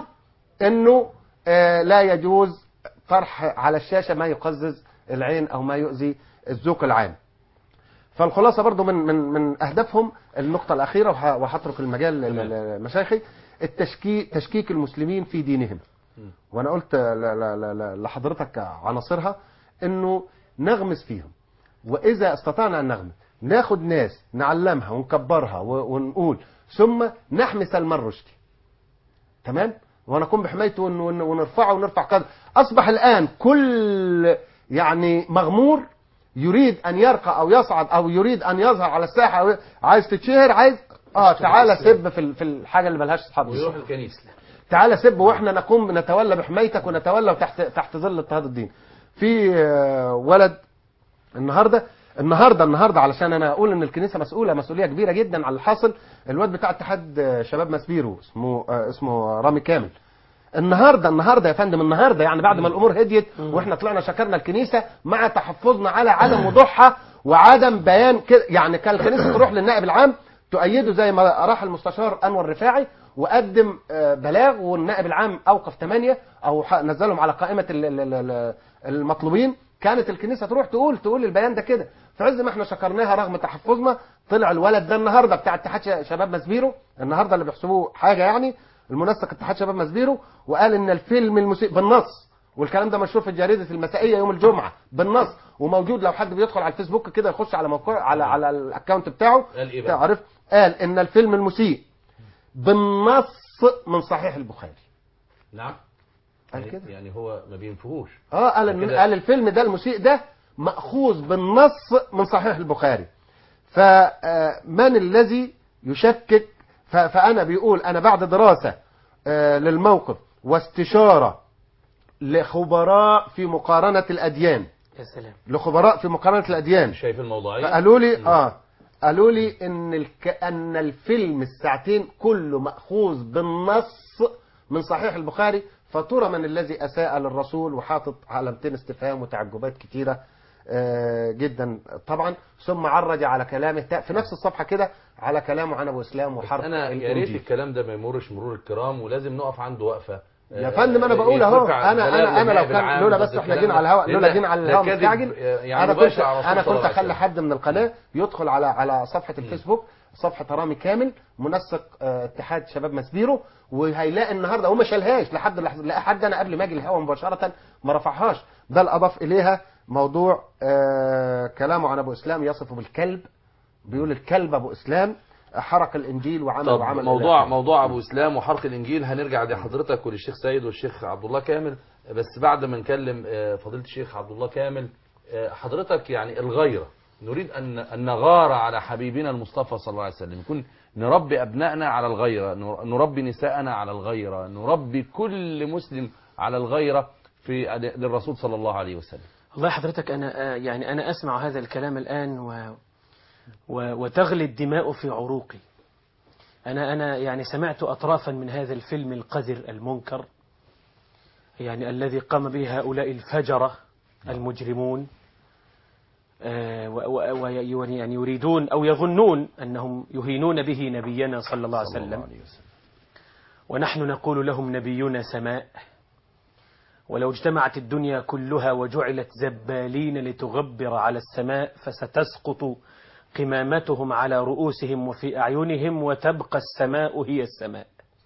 انه آه لا يجوز طرح على الشاشه ما يقزز العين او ما يؤذي الذوق العام. فالخلاصه برضو من من من اهدافهم النقطه الاخيره وه- وهترك المجال لل- لمشايخي التشكيك تشكيك المسلمين في دينهم. وانا قلت ل- ل- ل- ل- لحضرتك عناصرها انه نغمس فيهم واذا استطعنا ان نغمس ناخد ناس نعلمها ونكبرها و- ونقول ثم نحمي سلمان رشدي تمام ونقوم بحمايته ون- ون- ونرفعه ونرفع قدر اصبح الان كل يعني مغمور يريد ان يرقى او يصعد او يريد ان يظهر على الساحه أو عايز تتشهر عايز اه تعالى سب في ال- في الحاجه اللي ملهاش اصحاب ويروح الكنيسه تعالى سب واحنا نقوم نتولى بحمايتك ونتولى تحت تحت ظل اضطهاد الدين في آه، ولد النهارده النهارده النهارده علشان انا اقول ان الكنيسه مسؤوله مسؤوليه كبيره جدا على الحاصل الواد بتاع اتحاد آه، شباب مسبيرو اسمه آه، اسمه رامي كامل النهارده النهارده يا فندم النهارده يعني بعد ما الامور هديت واحنا طلعنا شكرنا الكنيسه مع تحفظنا على عدم وضوحها وعدم بيان كده يعني كان الكنيسه تروح للنائب العام تؤيده زي ما راح المستشار انور رفاعي وقدم آه، بلاغ والنائب العام اوقف ثمانيه او ح- نزلهم على قائمه ال- ال- ال- ال- المطلوبين كانت الكنيسه تروح تقول تقول البيان ده كده في عز ما احنا شكرناها رغم تحفظنا طلع الولد ده النهارده بتاع اتحاد ش- شباب مسبيرو النهارده اللي بيحسبوه حاجه يعني المنسق اتحاد شباب مسبيرو وقال ان الفيلم المسيء بالنص والكلام ده مشهور في جريده المسائيه يوم الجمعه بالنص وموجود لو حد بيدخل على الفيسبوك كده يخش على موقع على على الاكونت بتاعه قال إيه بقى؟ تعرف قال ان الفيلم المسيء بالنص من صحيح البخاري نعم قال يعني- كده يعني هو ما بينفهوش اه قال إن وكده- قال الفيلم ده المسيء ده ماخوذ بالنص من صحيح البخاري فمن الذي يشكك ف- فانا بيقول انا بعد دراسه آه، للموقف واستشاره لخبراء في مقارنه الاديان يا سلام لخبراء في مقارنه الاديان شايف الموضوعيه فقالوا لي اه قالوا لي ان الك... ان الفيلم الساعتين كله ماخوذ بالنص من صحيح البخاري فترى من الذي اساء للرسول وحاطط علامتين استفهام وتعجبات كتيره آه، جدا طبعا ثم عرج على كلامه تا- في نفس الصفحه كده على كلامه عن ابو اسلام بس وحرق انا يا ريت الإنجيل. الكلام ده ما يمرش مرور الكرام ولازم نقف عنده وقفه يا فندم انا بقول اهو انا انا انا لو كان لولا بس احنا جينا على الهواء لولا جينا على الهواء مستعجل انا كنت انا كنت اخلي حد من القناه يدخل على على صفحه الفيسبوك صفحه رامي كامل منسق آه، اتحاد شباب مسبيرو وهيلاقي النهارده هو ما شالهاش لحد لحد لحد انا قبل ما اجي الهواء مباشره ما رفعهاش بل اضاف اليها موضوع آه، كلامه عن ابو اسلام يصفه بالكلب بيقول الكلب ابو اسلام حرق الانجيل وعمل طب وعمل موضوع إلى آخره. موضوع ابو اسلام وحرق الانجيل هنرجع لحضرتك وللشيخ سيد والشيخ عبد الله كامل بس بعد ما نكلم آه، فضيله الشيخ عبد الله كامل آه، حضرتك يعني الغيره نريد ان ان نغار على حبيبنا المصطفى صلى الله عليه وسلم يكون نربي ابنائنا على الغيره نر- نربي نساءنا على الغيره نربي كل مسلم على الغيره في للرسول صلى الله علي وسلم والله حضرتك أنا آه، يعني أنا أسمع هذا الكلام الآن و و وتغلي الدماء في عروقي أنا أنا يعني سمعت أطرافا من هذا الفيلم القذر المنكر يعني الذي قام به هؤلاء الفجرة المجرمون آه، و- و- و- يعني يريدون أو يظنون أنهم يهينون به نبينا صلى الله عليه صلى الله وسلم عليه وسلم ونحن نقول لهم نبينا سماء ولو اجتمعت الدنيا كلها وجعلت زبالين لتغبر على السماء فستسقط قمامتهم على رؤوسهم وفي أعينهم وتبقى السماء هي السماء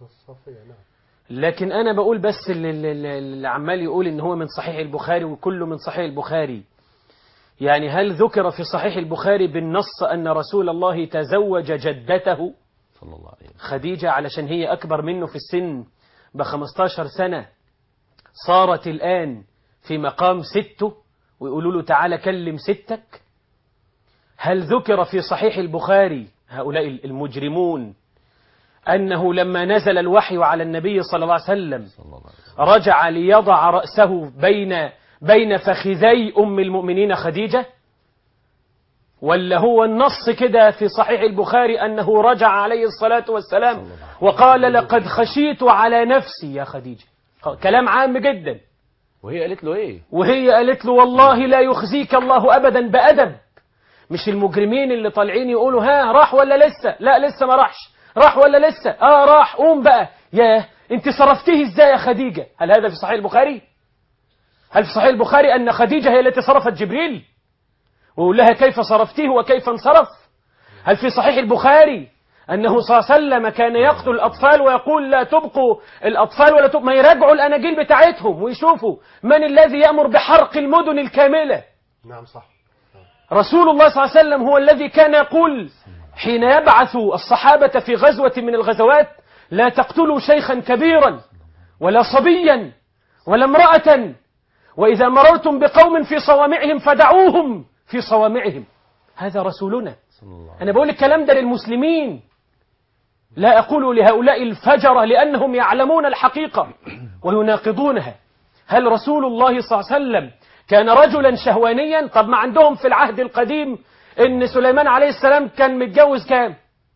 لكن أنا بقول بس اللي, اللي اللي عمال يقول إن هو من صحيح البخاري وكله من صحيح البخاري يعني هل ذكر في صحيح البخاري بالنص أن رسول الله تزوج جدته صلى الله عليه وسلم خديجة علشان هي أكبر منه في السن ب 15 سنة صارت الآن في مقام سته ويقولوا له تعالى كلم ستك هل ذكر في صحيح البخاري هؤلاء المجرمون أنه لما نزل الوحي على النبي صلى الله عليه وسلم صلى الله عليه وسلم رجع ليضع رأسه بين بين فخذي أم المؤمنين خديجة ولا هو النص كده في صحيح البخاري أنه رجع عليه الصلاة والسلام وقال لقد خشيت على نفسي يا خديجة كلام عام جدا وهي قالت له ايه وهي قالت له والله لا يخزيك الله أبدا بأدب مش المجرمين اللي طالعين يقولوا ها راح ولا لسه لا لسه ما راحش راح ولا لسه اه راح قوم بقى ياه انت صرفتيه ازاي يا خديجة هل هذا في صحيح البخاري هل في صحيح البخاري أن خديجة هي التي صرفت جبريل ويقول لها كيف صرفتيه وكيف انصرف هل في صحيح البخاري أنه صلى الله عليه وسلم كان يقتل الأطفال ويقول لا تبقوا الأطفال ولا تبقوا ما يراجعوا الأناجيل بتاعتهم ويشوفوا من الذي يأمر بحرق المدن الكاملة نعم صح رسول الله صلى الله عليه وسلم هو الذي كان يقول حين يبعث الصحابة في غزوة من الغزوات لا تقتلوا شيخا كبيرا ولا صبيا ولا امرأة وإذا مررتم بقوم في صوامعهم فدعوهم في صوامعهم هذا رسولنا صلى الله عليه أنا بقول الكلام ده للمسلمين لا أقول لهؤلاء الفجرة لأنهم يعلمون الحقيقة ويناقضونها هل رسول الله صلى الله عليه وسلم كان رجلا شهوانيا طب ما عندهم في العهد القديم إن سليمان عليه السلام كان متجوز كام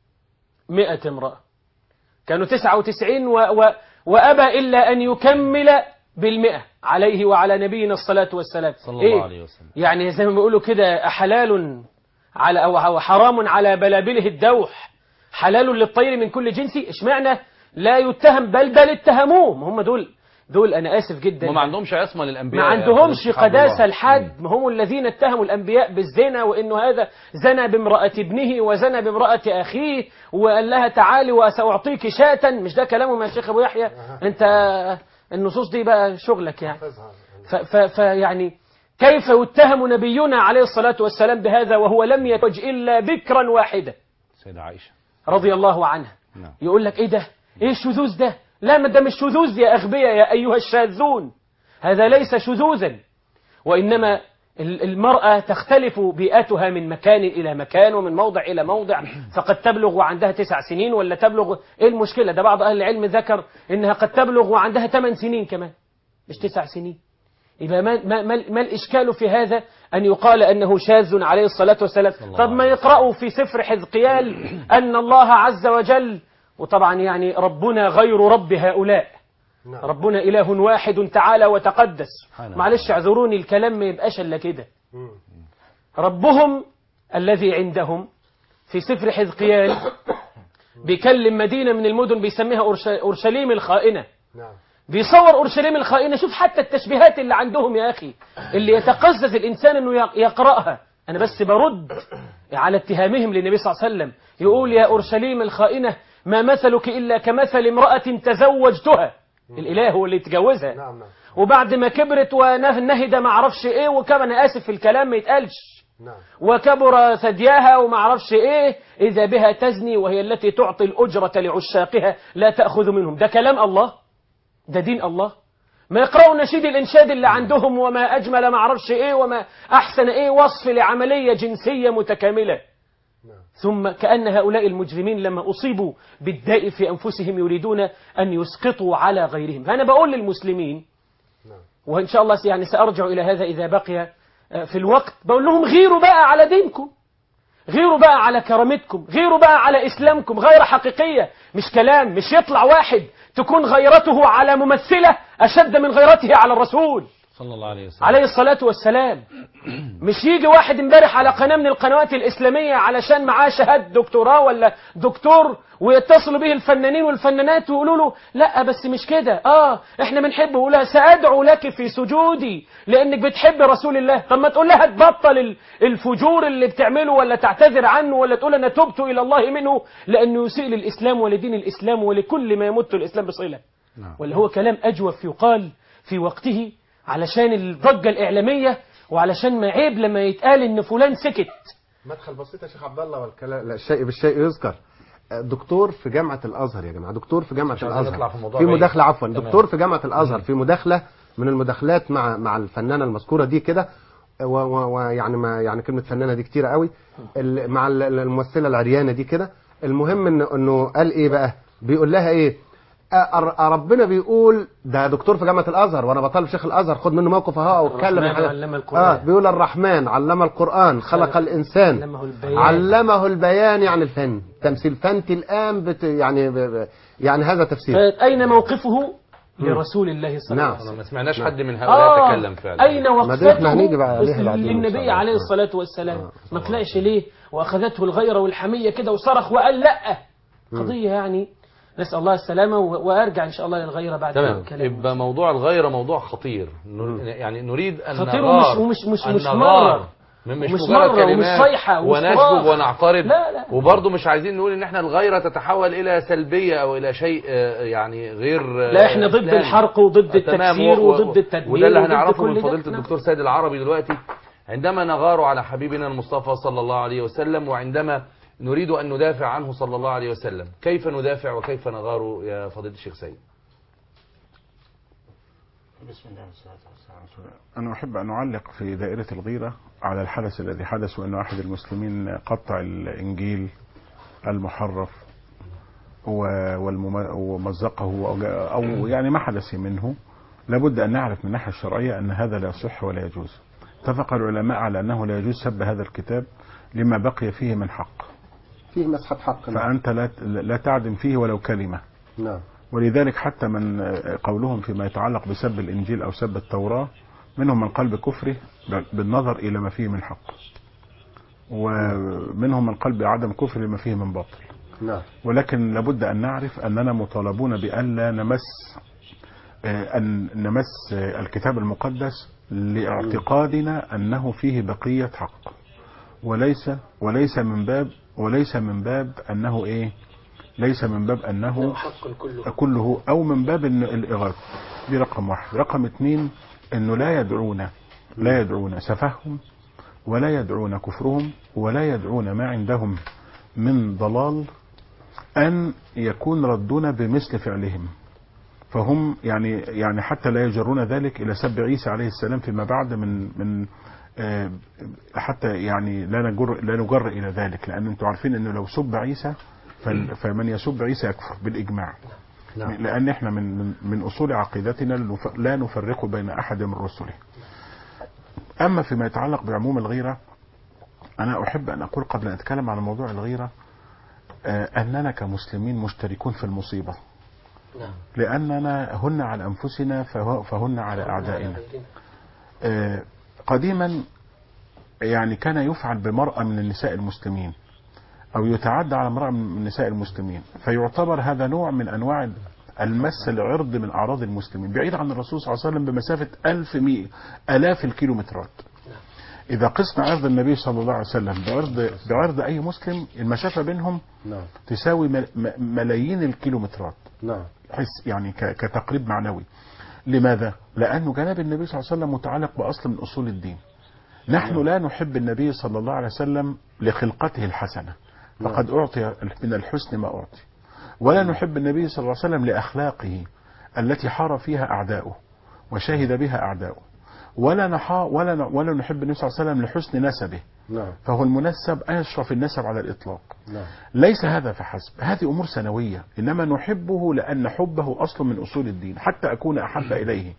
مئة امرأة كانوا تسعة وتسعين و و وأبى إلا أن يكمل بالمئة عليه وعلى نبينا الصلاة والسلام صلى الله عليه وسلم يعني زي ما بيقولوا كده أحلال على أو أو حرام على بلابله الدوح حلال للطير من كل جنس اشمعنى لا يتهم بل بل اتهموه ما هم دول دول أنا آسف جدا هم ما عندهمش عصمه للانبياء ما يا عندهمش فضيلة الشيخ عبد الله. قداسة الحد ما هم الذين اتهموا الأنبياء بالزنا وإنه هذا زنى بامرأة ابنه وزنى بامرأة أخيه وقال لها تعالي وسأعطيك شاة مش ده كلامهم يا شيخ أبو يحيى أنت النصوص دي بقى شغلك يعني ف- ف- فيعني كيف يتهم نبينا عليه الصلاة والسلام بهذا وهو لم يتوج إلا بكرا واحدة سيدة عائشه رضي الله عنها نعم يقول لك ايه ده ايه الشذوذ ده لا ما ده مش شذوذ يا اغبياء يا ايها الشاذون هذا ليس شذوذا وانما ال- المرأة تختلف بيئتها من مكان إلى مكان ومن موضع إلى موضع فقد تبلغ وعندها تسع سنين ولا تبلغ إيه المشكلة ده بعض أهل العلم ذكر إنها قد تبلغ وعندها ثمان سنين كمان مش تسع سنين يبقى ما, ما, ما, ما الإشكال في هذا أن يقال أنه شاذ عليه الصلاة والسلام الله طب ما عليه يقرأوا في سفر حزقيال أن الله عز وجل وطبعا يعني ربنا غير رب هؤلاء نعم. ربنا إله واحد تعالى وتقدس سبحانه معلش اعذروني الكلام ما يبقاش إلا كده مم. ربهم الذي عندهم في سفر حزقيال بيكلم مدينة من المدن بيسميها أورش- أورشليم الخائنة نعم بيصور أورشليم الخائنة شوف حتى التشبيهات اللي عندهم يا أخي اللي يتقزز الإنسان أنه يق- يقرأها أنا بس برد على اتهامهم للنبي صلى الله عليه وسلم يقول يا أورشليم الخائنة ما مثلك إلا كمثل امرأة تزوجتها الإله هو اللي يتجوزها نعم نعم وبعد ما كبرت ونهد ما اعرفش ايه وكمان انا اسف في الكلام ما يتقالش نعم وكبر ثدياها وما اعرفش ايه اذا بها تزني وهي التي تعطي الاجره لعشاقها لا تاخذ منهم ده كلام الله ده دين الله ما يقرأوا نشيد الإنشاد اللي عندهم وما أجمل ما اعرفش إيه وما أحسن إيه وصف لعملية جنسية متكاملة ثم كأن هؤلاء المجرمين لما أصيبوا بالداء في أنفسهم يريدون أن يسقطوا على غيرهم فأنا بقول للمسلمين وإن شاء الله يعني سأرجع إلى هذا إذا بقي آه، في الوقت بقول لهم غيروا بقى على دينكم غيروا بقى على كرامتكم غيروا بقى على إسلامكم غيرة حقيقية مش كلام مش يطلع واحد تكون غيرته على ممثلة أشد من غيرته على الرسول صلى الله عليه وسلم عليه الصلاة والسلام مش يجي واحد امبارح على قناة من القنوات الإسلامية علشان معاه شهادة دكتوراه ولا دكتور ويتصلوا به الفنانين والفنانات ويقولوا له لا بس مش كده اه احنا بنحبه يقول لها سأدعو لك في سجودي لأنك بتحب رسول الله طب ما تقول لها تبطل ال- الفجور اللي بتعمله ولا تعتذر عنه ولا تقول أنا تبت إلى الله منه لأنه يسيء للإسلام ولدين الإسلام ولكل ما يمت الإسلام بصلة نعم. ولا هو كلام أجوف يقال في وقته علشان الضجة الإعلامية وعلشان ما عيب لما يتقال إن فلان سكت مدخل بسيط يا شيخ عبد الله والكلام لا الشيء بالشيء يذكر دكتور في جامعة الأزهر يا جماعة دكتور في جامعة مش عايزين نطلع الأزهر في الموضوع في بعيد. مداخلة عفوا تمام. دكتور في جامعة الأزهر في مداخلة من المداخلات مع مع الفنانة المذكورة دي كده ويعني ما يعني كلمة فنانة دي كتيرة قوي ال- مع ال- الممثلة العريانة دي كده المهم انه انه قال ايه بقى بيقول لها ايه أ- ربنا بيقول ده دكتور في جامعة الأزهر وأنا بطالب شيخ الأزهر خد منه موقف أهو واتكلم الرحمن الحاجة. علم القرآن. اه بيقول الرحمن علم القرآن خلق الإنسان علمه البيان. علمه البيان يعني الفن تمثيل فانت الآن بت يعني ب... ب... يعني هذا تفسير أين موقفه لرسول الله صلى الله نعم. عليه وسلم ما سمعناش حد من هؤلاء آه تكلم فعلا أين ما ده احنا هنيجي وقفته بقى عليها بعدين إن شاء للنبي الله. عليه آه. الصلاة والسلام آه. ما طلعش ليه وأخذته الغيرة والحمية كده وصرخ وقال لا قضية يعني نسأل الله السلامة و- وأرجع إن شاء الله للغيرة بعد تمام الكلام. يبقى موضوع الغيرة موضوع خطير نر- يعني نريد أن خطير نغار ومش- ومش- مش- أن مش نغار مرة. مش ومش مجرد مرة ومش كلمات صيحة ومش ونسجب صراخ. ونعترض لا، لا. وبرضه مش عايزين نقول ان احنا الغيرة تتحول الى سلبية او الى شيء آه، يعني غير آه، لا احنا ضد إسلامي. الحرق وضد آه، تمام، التكفير و- و- وضد التدمير وده اللي وضد هنعرفه كل من ده. فضيلة نعم. الدكتور سيد العربي دلوقتي عندما نغار على حبيبنا المصطفى صلى الله عليه وسلم وعندما نريد أن ندافع عنه صلى الله عليه وسلم كيف ندافع وكيف نغار يا فضيلة الشيخ سيد بسم الله والصلاة والسلام على رسول الله. أنا أحب أن أعلق في دائرة الغيرة على الحدث الذي حدث وأن أحد المسلمين قطع الإنجيل المحرف و- والمم- ومزقه أو- أو يعني ما حدث منه لابد أن نعرف من الناحية الشرعية أن هذا لا يصح ولا يجوز اتفق العلماء على أنه لا يجوز سب هذا الكتاب لما بقي فيه من حق فيه مسحة حق نعم. فأنت لا لا تعدم فيه ولو كلمة نعم ولذلك حتى من قولهم فيما يتعلق بسب الإنجيل أو سب التوراة منهم من قال بكفره بالنظر إلى ما فيه من حق ومنهم من قال بعدم كفر ما فيه من باطل نعم ولكن لابد أن نعرف أننا مطالبون بألا نمس آه، أن نمس آه، الكتاب المقدس لاعتقادنا أنه فيه بقية حق وليس وليس من باب وليس من باب أنه إيه ليس من باب أنه حق كله كله او من باب إن الاغاثه دي رقم واحد رقم اتنين انه لا يدعون لا يدعون سفههم ولا يدعون كفرهم ولا يدعون ما عندهم من ضلال ان يكون ردنا بمثل فعلهم فهم يعني يعني حتى لا يجرون ذلك الى سب عيسى عليه السلام فيما بعد من من آه، حتى يعني لا نجر لا نجر الى ذلك لان انتم عارفين انه لو سب عيسى فال- فمن يسب عيسى يكفر بالاجماع نعم. لان احنا من من, من اصول عقيدتنا النف- لا نفرق بين احد من رسله اما فيما يتعلق بعموم الغيره انا احب ان اقول قبل ان اتكلم عن موضوع الغيره آه، اننا كمسلمين مشتركون في المصيبه نعم لأننا هن على أنفسنا فه- فهن على أعدائنا آه، قديما يعني كان يفعل بمرأة من النساء المسلمين أو يتعدى على امرأة من نساء المسلمين فيعتبر هذا نوع من أنواع المس العرض من أعراض المسلمين بعيد عن الرسول صلى الله عليه وسلم بمسافة ألف مئة ألاف الكيلومترات إذا قسنا عرض النبي صلى الله عليه وسلم بعرض بعرض أي مسلم المسافة بينهم نعم تساوي مل- م- ملايين الكيلومترات نعم حس يعني ك- كتقريب معنوي لماذا؟ لأنه جناب النبي صلى الله عليه وسلم متعلق بأصل من أصول الدين نحن لا نحب النبي صلى الله عليه وسلم لخلقته الحسنة فقد أعطي من الحسن ما أعطي ولا نحب النبي صلى الله عليه وسلم لأخلاقه التي حار فيها أعداؤه وشهد بها أعداؤه ولا نحا ولا ن- ولا نحب النبي صلى الله عليه وسلم لحسن نسبه نعم فهو المنسب أشرف النسب على الإطلاق نعم ليس هذا فحسب هذه أمور سنوية إنما نحبه لأن حبه أصل من أصول الدين حتى أكون أحب إليه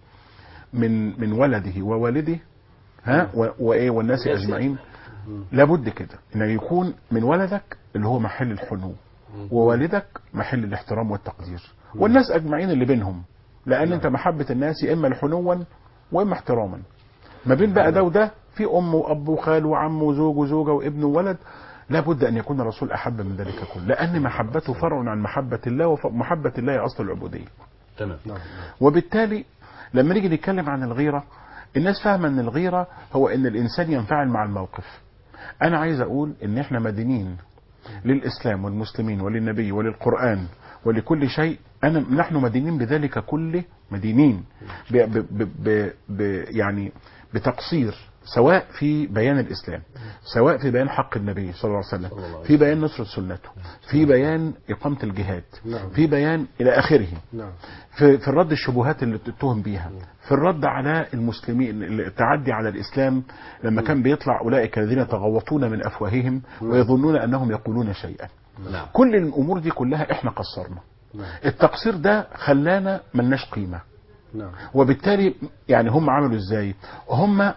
من من ولده ووالده ها و- وإيه والناس أجمعين لابد كده إن يكون من ولدك اللي هو محل الحنو ووالدك محل الاحترام والتقدير والناس أجمعين اللي بينهم لأن أنت محبة الناس إما لحنوا وإما احتراما ما بين بقى ده وده في أم وأب وخال وعم وزوج وزوجة وابن وولد لابد أن يكون الرسول أحب من ذلك كله لأن محبته فرع عن محبة الله ومحبة الله هي أصل العبودية تمام نعم وبالتالي لما نيجي نتكلم عن الغيرة الناس فاهمة ان الغيرة هو ان الانسان ينفعل مع الموقف انا عايز اقول ان احنا مدينين للاسلام والمسلمين وللنبي وللقرآن ولكل شيء انا نحن مدينين بذلك كله مدينين ب ب ب ب ب يعني بتقصير سواء في بيان الاسلام سواء في بيان حق النبي صلى الله عليه وسلم في بيان نصرة سنته في بيان اقامة الجهاد نعم. في بيان الى اخره نعم في في الرد الشبهات اللي تتهم بيها في الرد على المسلمين التعدي على الإسلام لما كان بيطلع أولئك الذين تغوطون من أفواههم ويظنون أنهم يقولون شيئا نعم كل الأمور دي كلها إحنا قصرنا نعم التقصير ده خلانا ملناش قيمة نعم وبالتالي يعني هم عملوا ازاي هم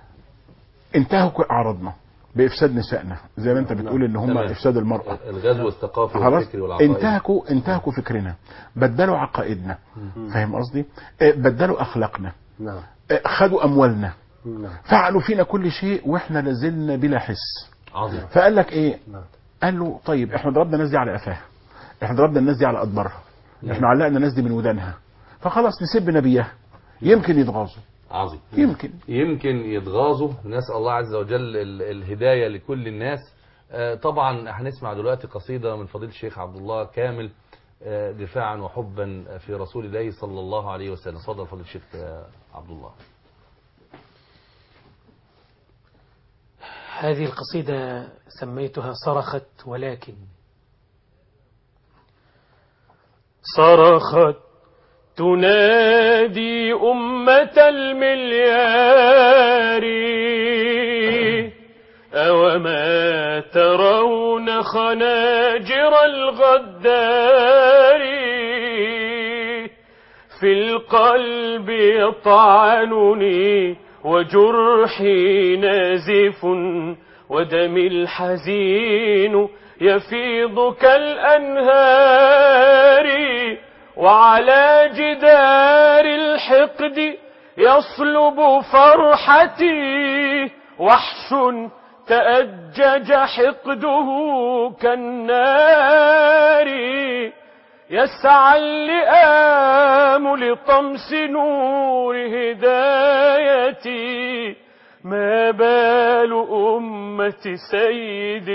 انتهكوا اعراضنا بافساد نسائنا زي ما انت بتقول ان هم تمام. افساد المراه الغزو الثقافي خلاص والفكري والعقائدي انتهكوا انتهكوا فكرنا بدلوا عقائدنا فاهم قصدي اه، بدلوا اخلاقنا نعم اه، خدوا اموالنا نعم فعلوا فينا كل شيء واحنا لازلنا بلا حس عظيم فقال لك ايه نعم قال له طيب احنا ضربنا الناس دي على قفاها احنا ضربنا الناس دي على ادبارها احنا علقنا الناس دي من ودانها فخلاص نسب نبيها يمكن يتغاظوا عظيم يمكن يمكن يتغاظوا نسأل الله عز وجل ال- الهداية لكل الناس آه، طبعا هنسمع دلوقتي قصيدة من فضيلة الشيخ عبد الله كامل آه، دفاعا وحبا في رسول الله صلى الله عليه وسلم تفضل فضيلة الشيخ آه، عبد الله هذه القصيدة سميتها صرخت ولكن صرخت تنادي أمة المليار أوما ترون خناجر الغدار في القلب يطعنني وجرحي نازف ودمي الحزين يفيض كالأنهار وعلى جدار الحقد يصلب فرحتي وحش تأجج حقده كالنار يسعى اللئام لطمس نور هدايتي ما بال أمة سيد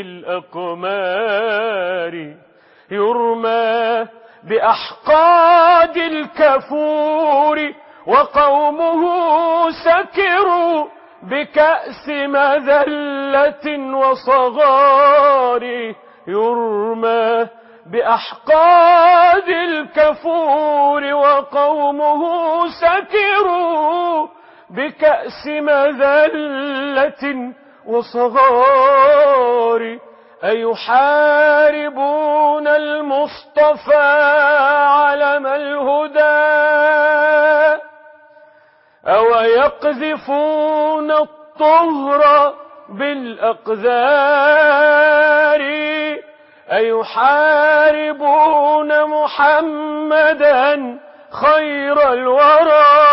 الأقمار يرمى بأحقاد الكفور وقومه سكروا بكأس مذلة وصغار يرمى بأحقاد الكفور وقومه سكروا بكأس مذلة وصغار أيحاربون المصطفى علم الهدى أو يقذفون الطهر بالأقذار أيحاربون محمدا خير الورى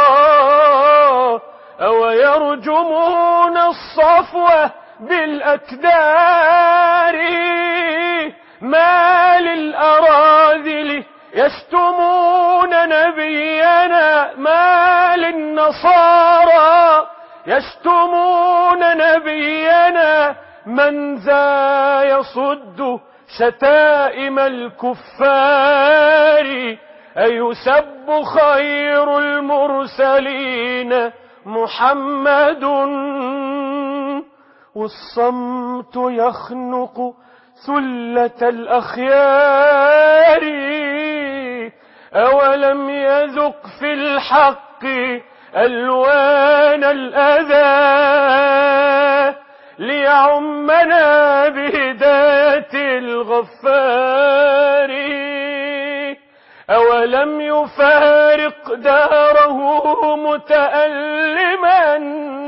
أو يرجمون الصفوة بالأكدار ما للأراذل يشتمون نبينا ما للنصارى يشتمون نبينا من ذا يصد شتائم الكفار أيسب خير المرسلين محمد والصمت يخنق ثلة الأخيار أولم يذق في الحق ألوان الأذى ليعمنا بهداية الغفار أولم يفارق داره متألما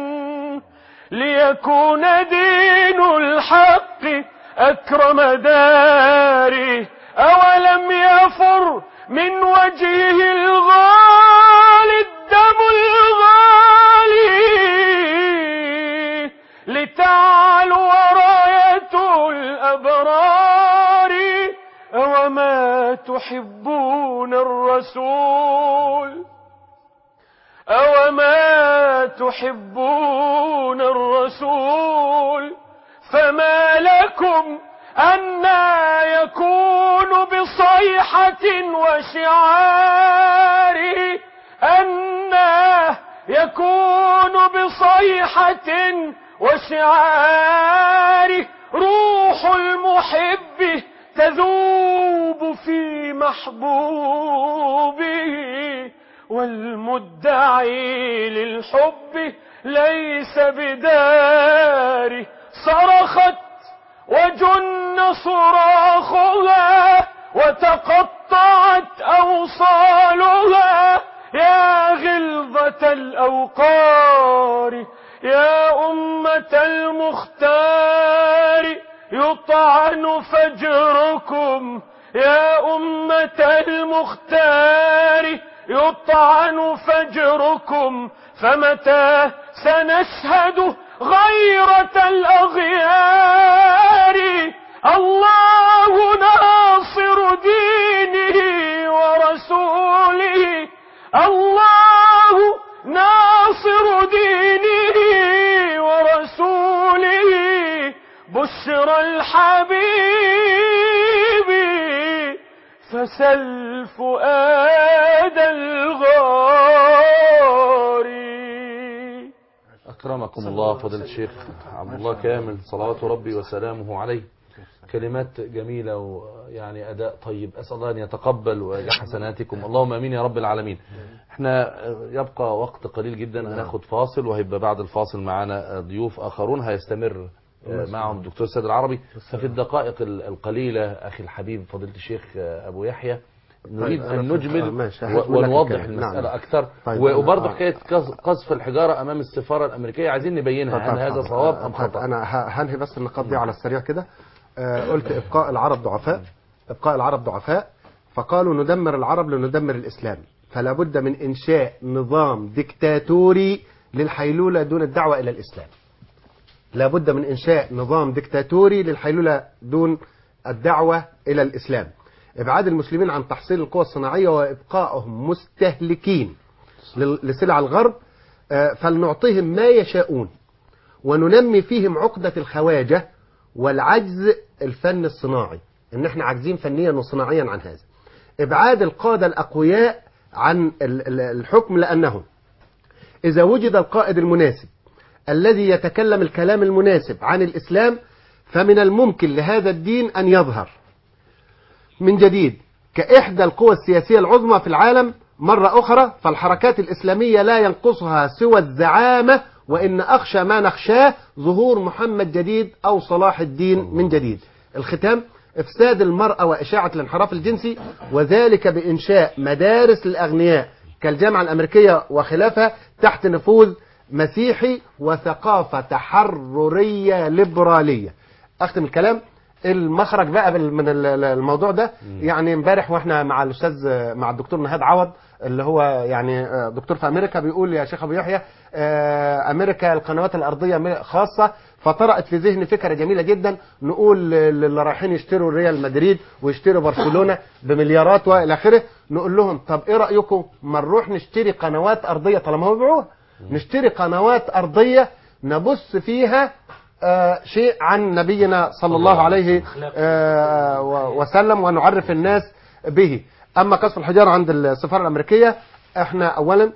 ليكون دين الحق أكرم داره أولم يفر من وجهه الغالي الدم الغالي لتعلو راية الأبرار وما تحبون الرسول أوما تحبون الرسول فما لكم أنا يكون بصيحة وشعار أنا يكون بصيحة وشعار روح المحب تذوب في محبوبه والمدعي للحب ليس بداره صرخت وجن صراخها وتقطعت أوصالها يا غلظة الأوقار يا أمة المختار يطعن فجركم يا أمة المختار يطعن فجركم فمتى سنشهد غيرة الأغيار الله ناصر دينه ورسوله الله ناصر دينه ورسوله بشر الحبيب فسل فؤاد الغار أكرمكم الله فضيلة الشيخ عبد الله كامل صلوات ربي وسلامه عليه كلمات جميلة ويعني أداء طيب أسأل الله أن يتقبل ويجعل حسناتكم اللهم أمين يا رب العالمين احنا يبقى وقت قليل جدا هناخد فاصل وهيبقى بعد الفاصل معانا ضيوف آخرون هيستمر معهم الدكتور سيد العربي ففي الدقائق القليلة أخي الحبيب فضيلة الشيخ أبو يحيى نريد أنا أن في- نجمل آه، ماشي، و- هجمل لك ونوضح الكلام. المسألة نعم. أكثر طيب، و- أنا- وبرضه آه. حكاية قذ- قذف الحجارة أمام السفارة الأمريكية عايزين نبينها هل هذا صواب أم طيب خطأ انا ه- هنهي بس النقاط دي على السريع كده آه، قلت ابقاء العرب ضعفاء ابقاء العرب ضعفاء فقالوا ندمر العرب لندمر الاسلام فلا بد من انشاء نظام ديكتاتوري للحيلوله دون الدعوه الى الاسلام لا بد من انشاء نظام ديكتاتوري للحيلوله دون الدعوه الى الاسلام ابعاد المسلمين عن تحصيل القوى الصناعيه وابقائهم مستهلكين لل- لسلع الغرب آه، فلنعطيهم ما يشاءون وننمي فيهم عقدة الخواجة والعجز الفن الصناعي ان احنا عاجزين فنيا وصناعيا عن هذا ابعاد القادة الاقوياء عن ال- ال- الحكم لانهم اذا وجد القائد المناسب الذي يتكلم الكلام المناسب عن الاسلام فمن الممكن لهذا الدين ان يظهر من جديد كإحدى القوى السياسية العظمى في العالم مرة أخرى فالحركات الإسلامية لا ينقصها سوى الزعامة وإن أخشى ما نخشاه ظهور محمد جديد أو صلاح الدين من جديد الختام إفساد المرأة وإشاعة الانحراف الجنسي وذلك بإنشاء مدارس للأغنياء كالجامعة الأمريكية وخلافها تحت نفوذ مسيحي وثقافة تحررية ليبرالية أختم الكلام المخرج بقى بال- من ال- ال- الموضوع ده يعني امبارح واحنا مع الاستاذ مع الدكتور نهاد عوض اللي هو يعني آه، دكتور في امريكا بيقول يا شيخ ابو يحيى آه، امريكا القنوات الارضيه م- خاصه فطرأت في ذهني فكره جميله جدا نقول للي رايحين يشتروا ريال مدريد ويشتروا برشلونه بمليارات والى اخره نقول لهم طب ايه رايكم ما نروح نشتري قنوات ارضيه طالما هو بيبيعوها نشتري قنوات ارضيه نبث فيها آه، شيء عن نبينا صلى الله عليه آه، و- وسلم ونعرف الناس به اما قصف الحجاره عند السفاره الامريكيه احنا اولا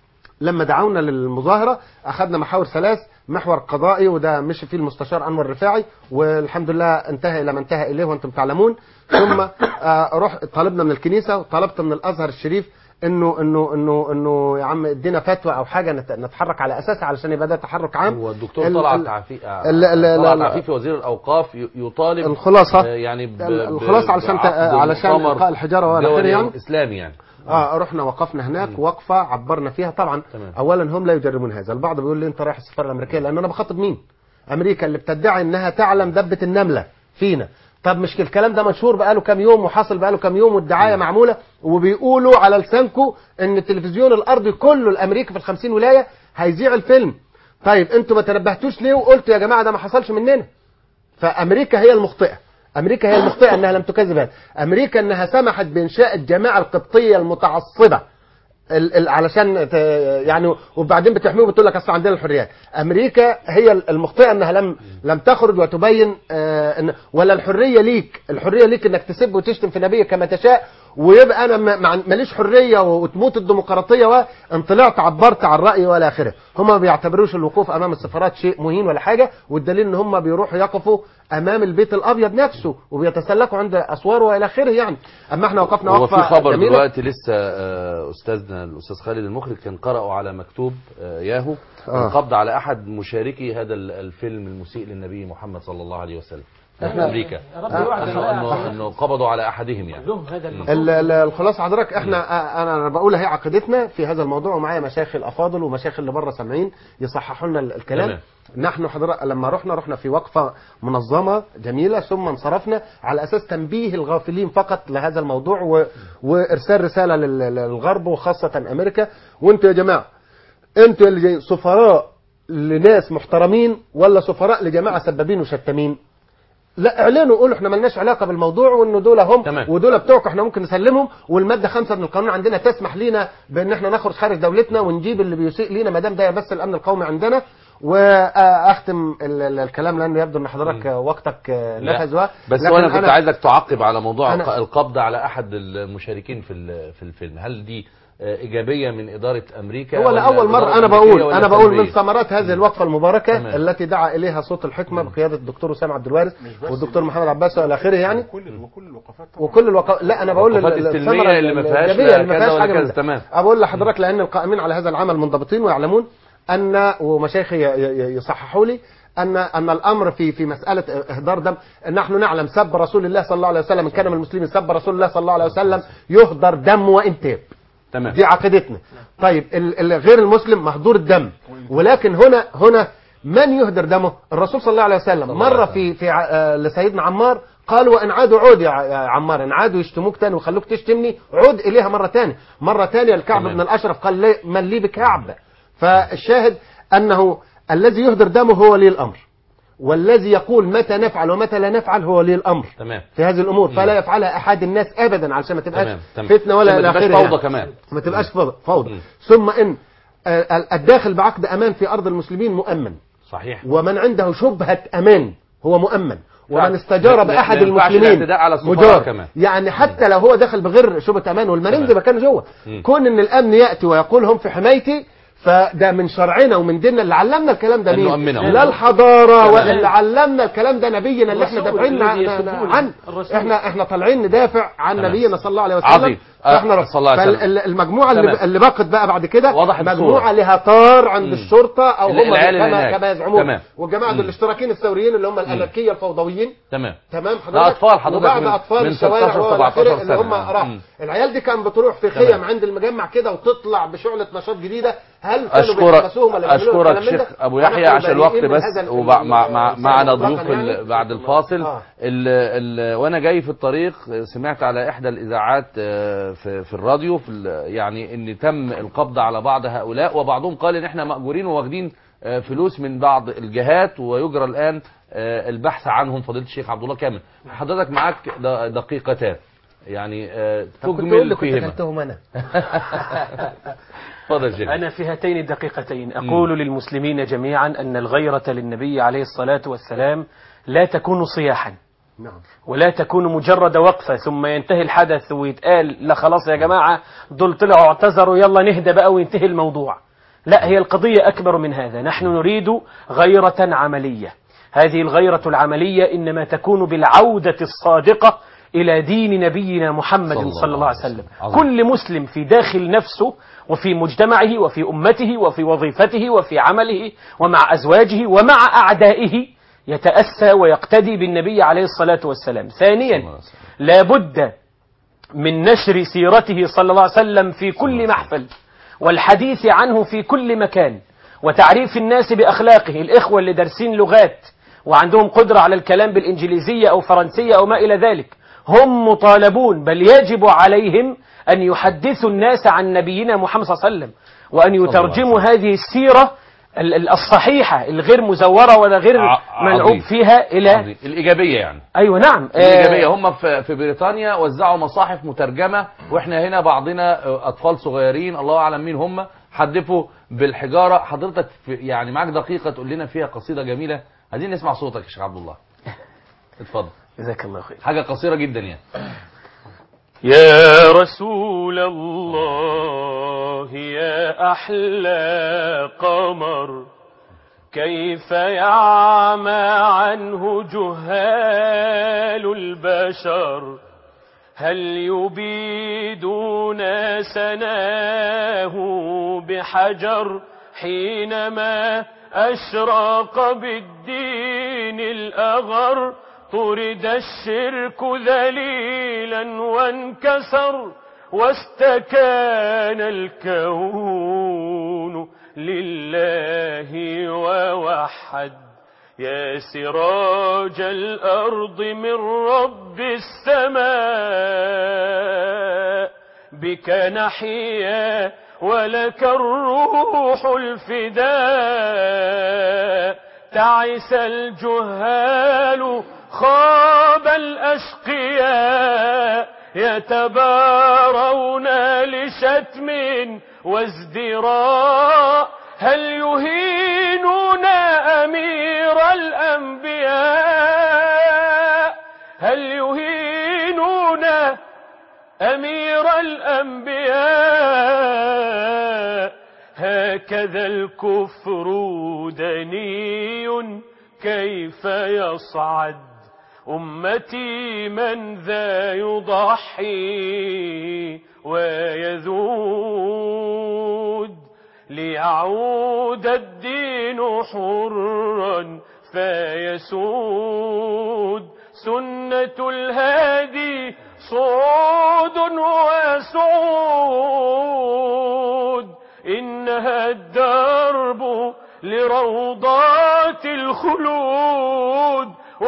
لما دعونا للمظاهرة أخذنا محاور ثلاث محور قضائي وده مشي فيه المستشار أنور الرفاعي والحمد لله انتهى إلى ما انتهى إليه وأنتم تعلمون ثم آه، روح طالبنا من الكنيسة وطلبت من الأزهر الشريف انه انه انه انه يا عم ادينا فتوى او حاجه نت- نتحرك على اساسها علشان يبقى ده تحرك عام هو الدكتور ال- طلعت ال- عفيفي ال- ال- طلعت ال- عفيفي وزير الاوقاف ي- يطالب الخلاصة آه، يعني ب- ال- ب- الخلاصة علشان ت- بعقد علشان مؤتمر إلقاء الحجارة وإلى آخره دولي يعني. اسلامي يعني اه رحنا وقفنا هناك وقفه عبرنا فيها طبعا تمام. اولا هم لا يجربون هذا البعض بيقول لي انت رايح السفاره الامريكيه لان انا بخاطب مين امريكا اللي بتدعي انها تعلم دبه النمله فينا طب مش الكلام ده منشور بقاله كام يوم وحاصل بقاله كام يوم والدعايه معموله وبيقولوا على لسانكم ان التلفزيون الارضي كله الامريكي في الخمسين ولايه هيذيع الفيلم طيب انتوا ما تنبهتوش ليه وقلتوا يا جماعه ده ما حصلش مننا فامريكا هي المخطئه امريكا هي المخطئه انها لم تكذب هذا امريكا انها سمحت بانشاء الجماعه القبطيه المتعصبه ال ال علشان ت- يعني وبعدين بتحميه وبتقول لك اصل عندنا الحريات امريكا هي المخطئه انها لم لم تخرج وتبين آه إن ولا الحريه ليك الحريه ليك انك تسب وتشتم في نبيك كما تشاء ويبقى انا ما- ما- ماليش حريه وتموت الديمقراطيه وان طلعت عبرت عن رايي ولا اخره هم ما بيعتبروش الوقوف امام السفارات شيء مهين ولا حاجه والدليل ان هم بيروحوا يقفوا امام البيت الابيض نفسه وبيتسلقوا عند اسوار والى اخره يعني اما احنا وقفنا هو وقفه في خبر جميلة. دلوقتي لسه آه، استاذنا الاستاذ خالد المخرج كان قرأوا على مكتوب آه، ياهو آه. القبض على احد مشاركي هذا ال- الفيلم المسيء للنبي محمد صلى الله عليه وسلم في إحنا- امريكا يا رب يوعد انه انه انه قبضوا على احدهم يعني لهم هذا المفروض ال- ال- الخلاصه حضرتك احنا آه، انا أنا بقول اهي عقيدتنا في هذا الموضوع ومعايا مشايخ الافاضل ومشايخ اللي بره سامعين يصححوا لنا ال- الكلام تمام. نحن حضرتك لما رحنا رحنا في وقفه منظمه جميله ثم انصرفنا على اساس تنبيه الغافلين فقط لهذا الموضوع و... وارسال رساله لل- للغرب وخاصه امريكا وانتوا يا جماعه انتوا اللي جاي سفراء لناس محترمين ولا سفراء لجماعه سبابين وشتامين لا اعلنوا قولوا احنا ملناش علاقه بالموضوع وان دول هم تمام. ودول بتوعكم احنا ممكن نسلمهم والماده خمسة من القانون عندنا تسمح لينا بان احنا نخرج خارج دولتنا ونجيب اللي بيسيء لينا ما دام ده بس الامن القومي عندنا واختم ال- ال- الكلام لانه يبدو ان حضرتك وقتك لا. نفذ و- بس لكن وانا كنت عايزك تعقب على موضوع أنا- القبض على احد المشاركين في ال- في الفيلم هل دي آه، ايجابيه من اداره امريكا هو ولا لاول مره الإدارة انا الأمريكية بقول ولا انا بقول من سلبية؟ ثمرات هذه الوقفه المباركه تمام. التي دعا اليها صوت الحكمه بقياده الدكتور اسامه عبد الوارث والدكتور محمد عباس والى اخره يعني وكل وكل الوقفات طبعا وكل الوقا... لا انا بقول الوقفات ال- السلمية الثمرة اللي ما فيهاش الإيجابية لا اللي ما كذا فيهاش ولا حاجه من كذا، ده. تمام. اقول لحضرتك لان القائمين على هذا العمل منضبطين ويعلمون ان ومشايخي ي- ي- يصححوا لي ان ان الامر في في مساله اهدار دم نحن نعلم سب رسول الله صلى الله عليه وسلم ان كان من المسلمين سب رسول الله صلى الله عليه وسلم يهدر دم وانتاب تمام دي عقيدتنا طيب ال- ال- غير المسلم مهدور الدم ولكن هنا هنا من يهدر دمه الرسول صلى الله عليه وسلم الله مره عليه في في ع- آه، لسيدنا عمار قال وان عادوا عود يا ع- يا عمار ان عادوا يشتموك تاني ويخلوك تشتمني عود اليها مره تاني مره تانية الكعب تمام. بن الاشرف قال لي من لي بكعب فالشاهد انه الذي يهدر دمه هو ولي الامر والذي يقول متى نفعل ومتى لا نفعل هو ولي الامر تمام في هذه الامور فلا يفعلها احد الناس ابدا علشان ما تبقاش تمام تمام فتنه ولا ما الى تبقاش اخره فوضى يعني. كمان ما تبقاش فوضى فوضى مم. ثم ان آه، الداخل بعقد امان في ارض المسلمين مؤمن صحيح ومن عنده شبهه امان هو مؤمن ومن فعلا. استجار ما- باحد ما ينفعش المسلمين الاعتداء على السفراء مجار كمان. يعني حتى لو هو دخل بغير شبهه امان والمريض تمام. مكانه جوه مم. كون ان الامن ياتي ويقول هم في حمايتي فده من شرعنا ومن ديننا اللي علمنا الكلام ده أن مين؟ نؤمنهم. لا الحضاره تمام. واللي علمنا الكلام ده نبينا اللي احنا الرسول دافعين الذي عن- يسبونه. عن الرسول. احنا احنا طالعين ندافع عن تمام. نبينا صلى الله عليه وسلم عظيم. آه، فاحنا صلى الله عليه وسلم. فالمجموعه اللي, تمام. اللي بقت بقى بعد كده وضحت مجموعه الصورة. لها طار عند مم. الشرطه او هم العيال اللي كما هناك. كما يزعمون تمام. والجماعه مم. دول الاشتراكيين الثوريين اللي هم الاناركيه الفوضويين تمام تمام ده حضرتك أطفال حضرتك وبعد من- اطفال من الشوارع 16 والى 17 آخره اللي سنة. هم راح مم. العيال دي كان بتروح في تمام. خيم عند المجمع كده وتطلع بشعله نشاط جديده هل كانوا اشكرك بيحبسوهم ولا بيعملوا اشكرك الكلام من ده؟ شيخ ابو ولا يحيى كانوا عشان الوقت بريئين من بس هذا ال- ومع مع مع ال- معنا المطلقاً ضيوف ال- يعني؟ بعد الفاصل آه. ال ال وانا جاي في الطريق سمعت على احدى الاذاعات آه، في في الراديو في ال- يعني ان تم القبض على بعض هؤلاء وبعضهم قال ان احنا ماجورين وواخدين آه، فلوس من بعض الجهات ويجرى الان آه، البحث عنهم فضيله الشيخ عبد الله كامل حضرتك معاك د- دقيقتان يعني آه، طب كنت أقول تجمل لك كنت فيهما قتلتهم أنا اتفضل يا شيخ أنا في هاتين الدقيقتين أقول للمسلمين جميعا أن الغيرة للنبي عليه الصلاة والسلام لا تكون صياحا نعم ولا تكون مجرد وقفة ثم ينتهي الحدث ويتقال لا خلاص يا جماعة دول طلعوا اعتذروا يلا نهدى بقى وينتهي الموضوع لا هي القضية أكبر من هذا نحن نريد غيرة عملية هذه الغيرة العملية إنما تكون بالعودة الصادقة إلى دين نبينا محمد صلى صلى الله عليه وسلم عظيم. كل مسلم في داخل نفسه وفي مجتمعه وفي أمته وفي وظيفته وفي عمله ومع أزواجه ومع أعدائه يتأسى ويقتدي بالنبي عليه الصلاة والسلام ثانيا لا بد من نشر سيرته صلى الله عليه وسلم في كل محفل والحديث عنه في كل مكان وتعريف الناس بأخلاقه الإخوة اللي دارسين لغات وعندهم قدرة على الكلام بالإنجليزية أو فرنسية أو ما إلى ذلك هم مطالبون بل يجب عليهم أن يحدثوا الناس عن نبينا محمد صلى الله عليه وسلم وأن الله عليه يترجموا هذه السيرة ال- ال- الصحيحة الغير مزورة ولا غير ع- ملعوب عظيم. فيها إلى عظيم. الايجابيه يعني أيوة نعم آه، الإيجابية هم في في بريطانيا وزعوا مصاحف مترجمة وإحنا هنا بعضنا أطفال صغيرين الله أعلم مين هم حدفوا بالحجارة حضرتك في يعني معاك دقيقة تقول لنا فيها قصيدة جميلة عايزين نسمع صوتك يا شيخ عبد الله اتفضل جزاك الله خير حاجة قصيرة جدا يعني يا رسول الله يا أحلى قمر كيف يعمى عنه جهال البشر هل يبيدون سناه بحجر حينما أشرق بالدين الأغر طرد الشرك ذليلا وانكسر واستكان الكون لله ووحد يا سراج الأرض من رب السماء بك نحيا ولك الروح الفداء تعس الجهال خاب الأشقياء يتبارون لشتم وازدراء هل يهينون أمير الأنبياء هل يهينون أمير الأنبياء هكذا الكفر دني كيف يصعد أمتي من ذا يضحي ويذود ليعود الدين حرا فيسود سنة الهادي صعود وسعود إنها الدرب لروضات الخلود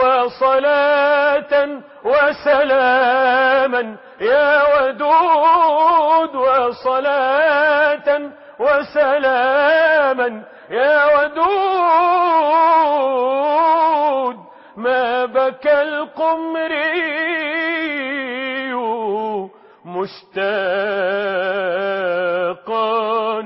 وصلاة وسلاما يا ودود وصلاة وسلاما يا ودود ما بكى القمري مشتاقا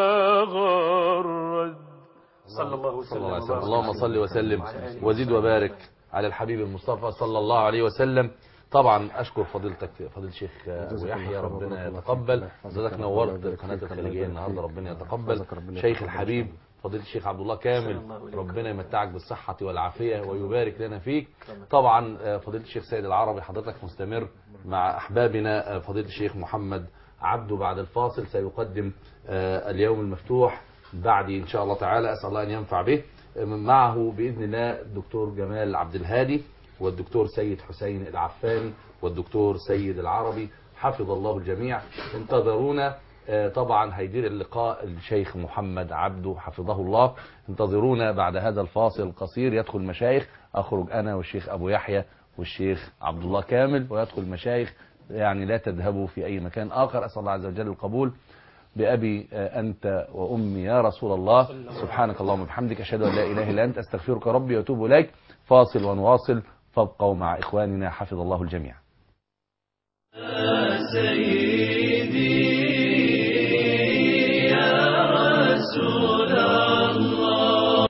وغرد صلى الله صلى الله عليه وسلم وسلم اللهم صل وسلم وزد وبارك على الحبيب المصطفى صلى الله عليه وسلم طبعا اشكر فضيلتك فضيله الشيخ ابو يحيى ربنا يتقبل حضرتك نورت قناه الخليجيه النهارده ربنا يتقبل شيخ الحبيب فضيله الشيخ عبد الله كامل ربنا يمتعك بالصحه والعافيه ويبارك لنا فيك طبعا آه، فضيله الشيخ سيد العربي حضرتك مستمر مع احبابنا آه، فضيله الشيخ محمد عبده بعد الفاصل سيقدم آه، اليوم المفتوح بعد ان شاء الله تعالى اسال الله ان ينفع به معه باذن الله الدكتور جمال عبد الهادي والدكتور سيد حسين العفاني والدكتور سيد العربي حفظ الله الجميع انتظرونا آه، طبعا هيدير اللقاء الشيخ محمد عبده حفظه الله انتظرونا بعد هذا الفاصل القصير يدخل مشايخ اخرج انا والشيخ ابو يحيى والشيخ عبد الله كامل ويدخل مشايخ يعني لا تذهبوا في اي مكان اخر اسال الله عز وجل القبول بأبي آه، أنت وأمي يا رسول الله سبحانك اللهم وبحمدك أشهد أن لا إله إلا أنت أستغفرك ربي وأتوب إليك فاصل ونواصل فابقوا مع إخواننا حفظ الله الجميع سيدي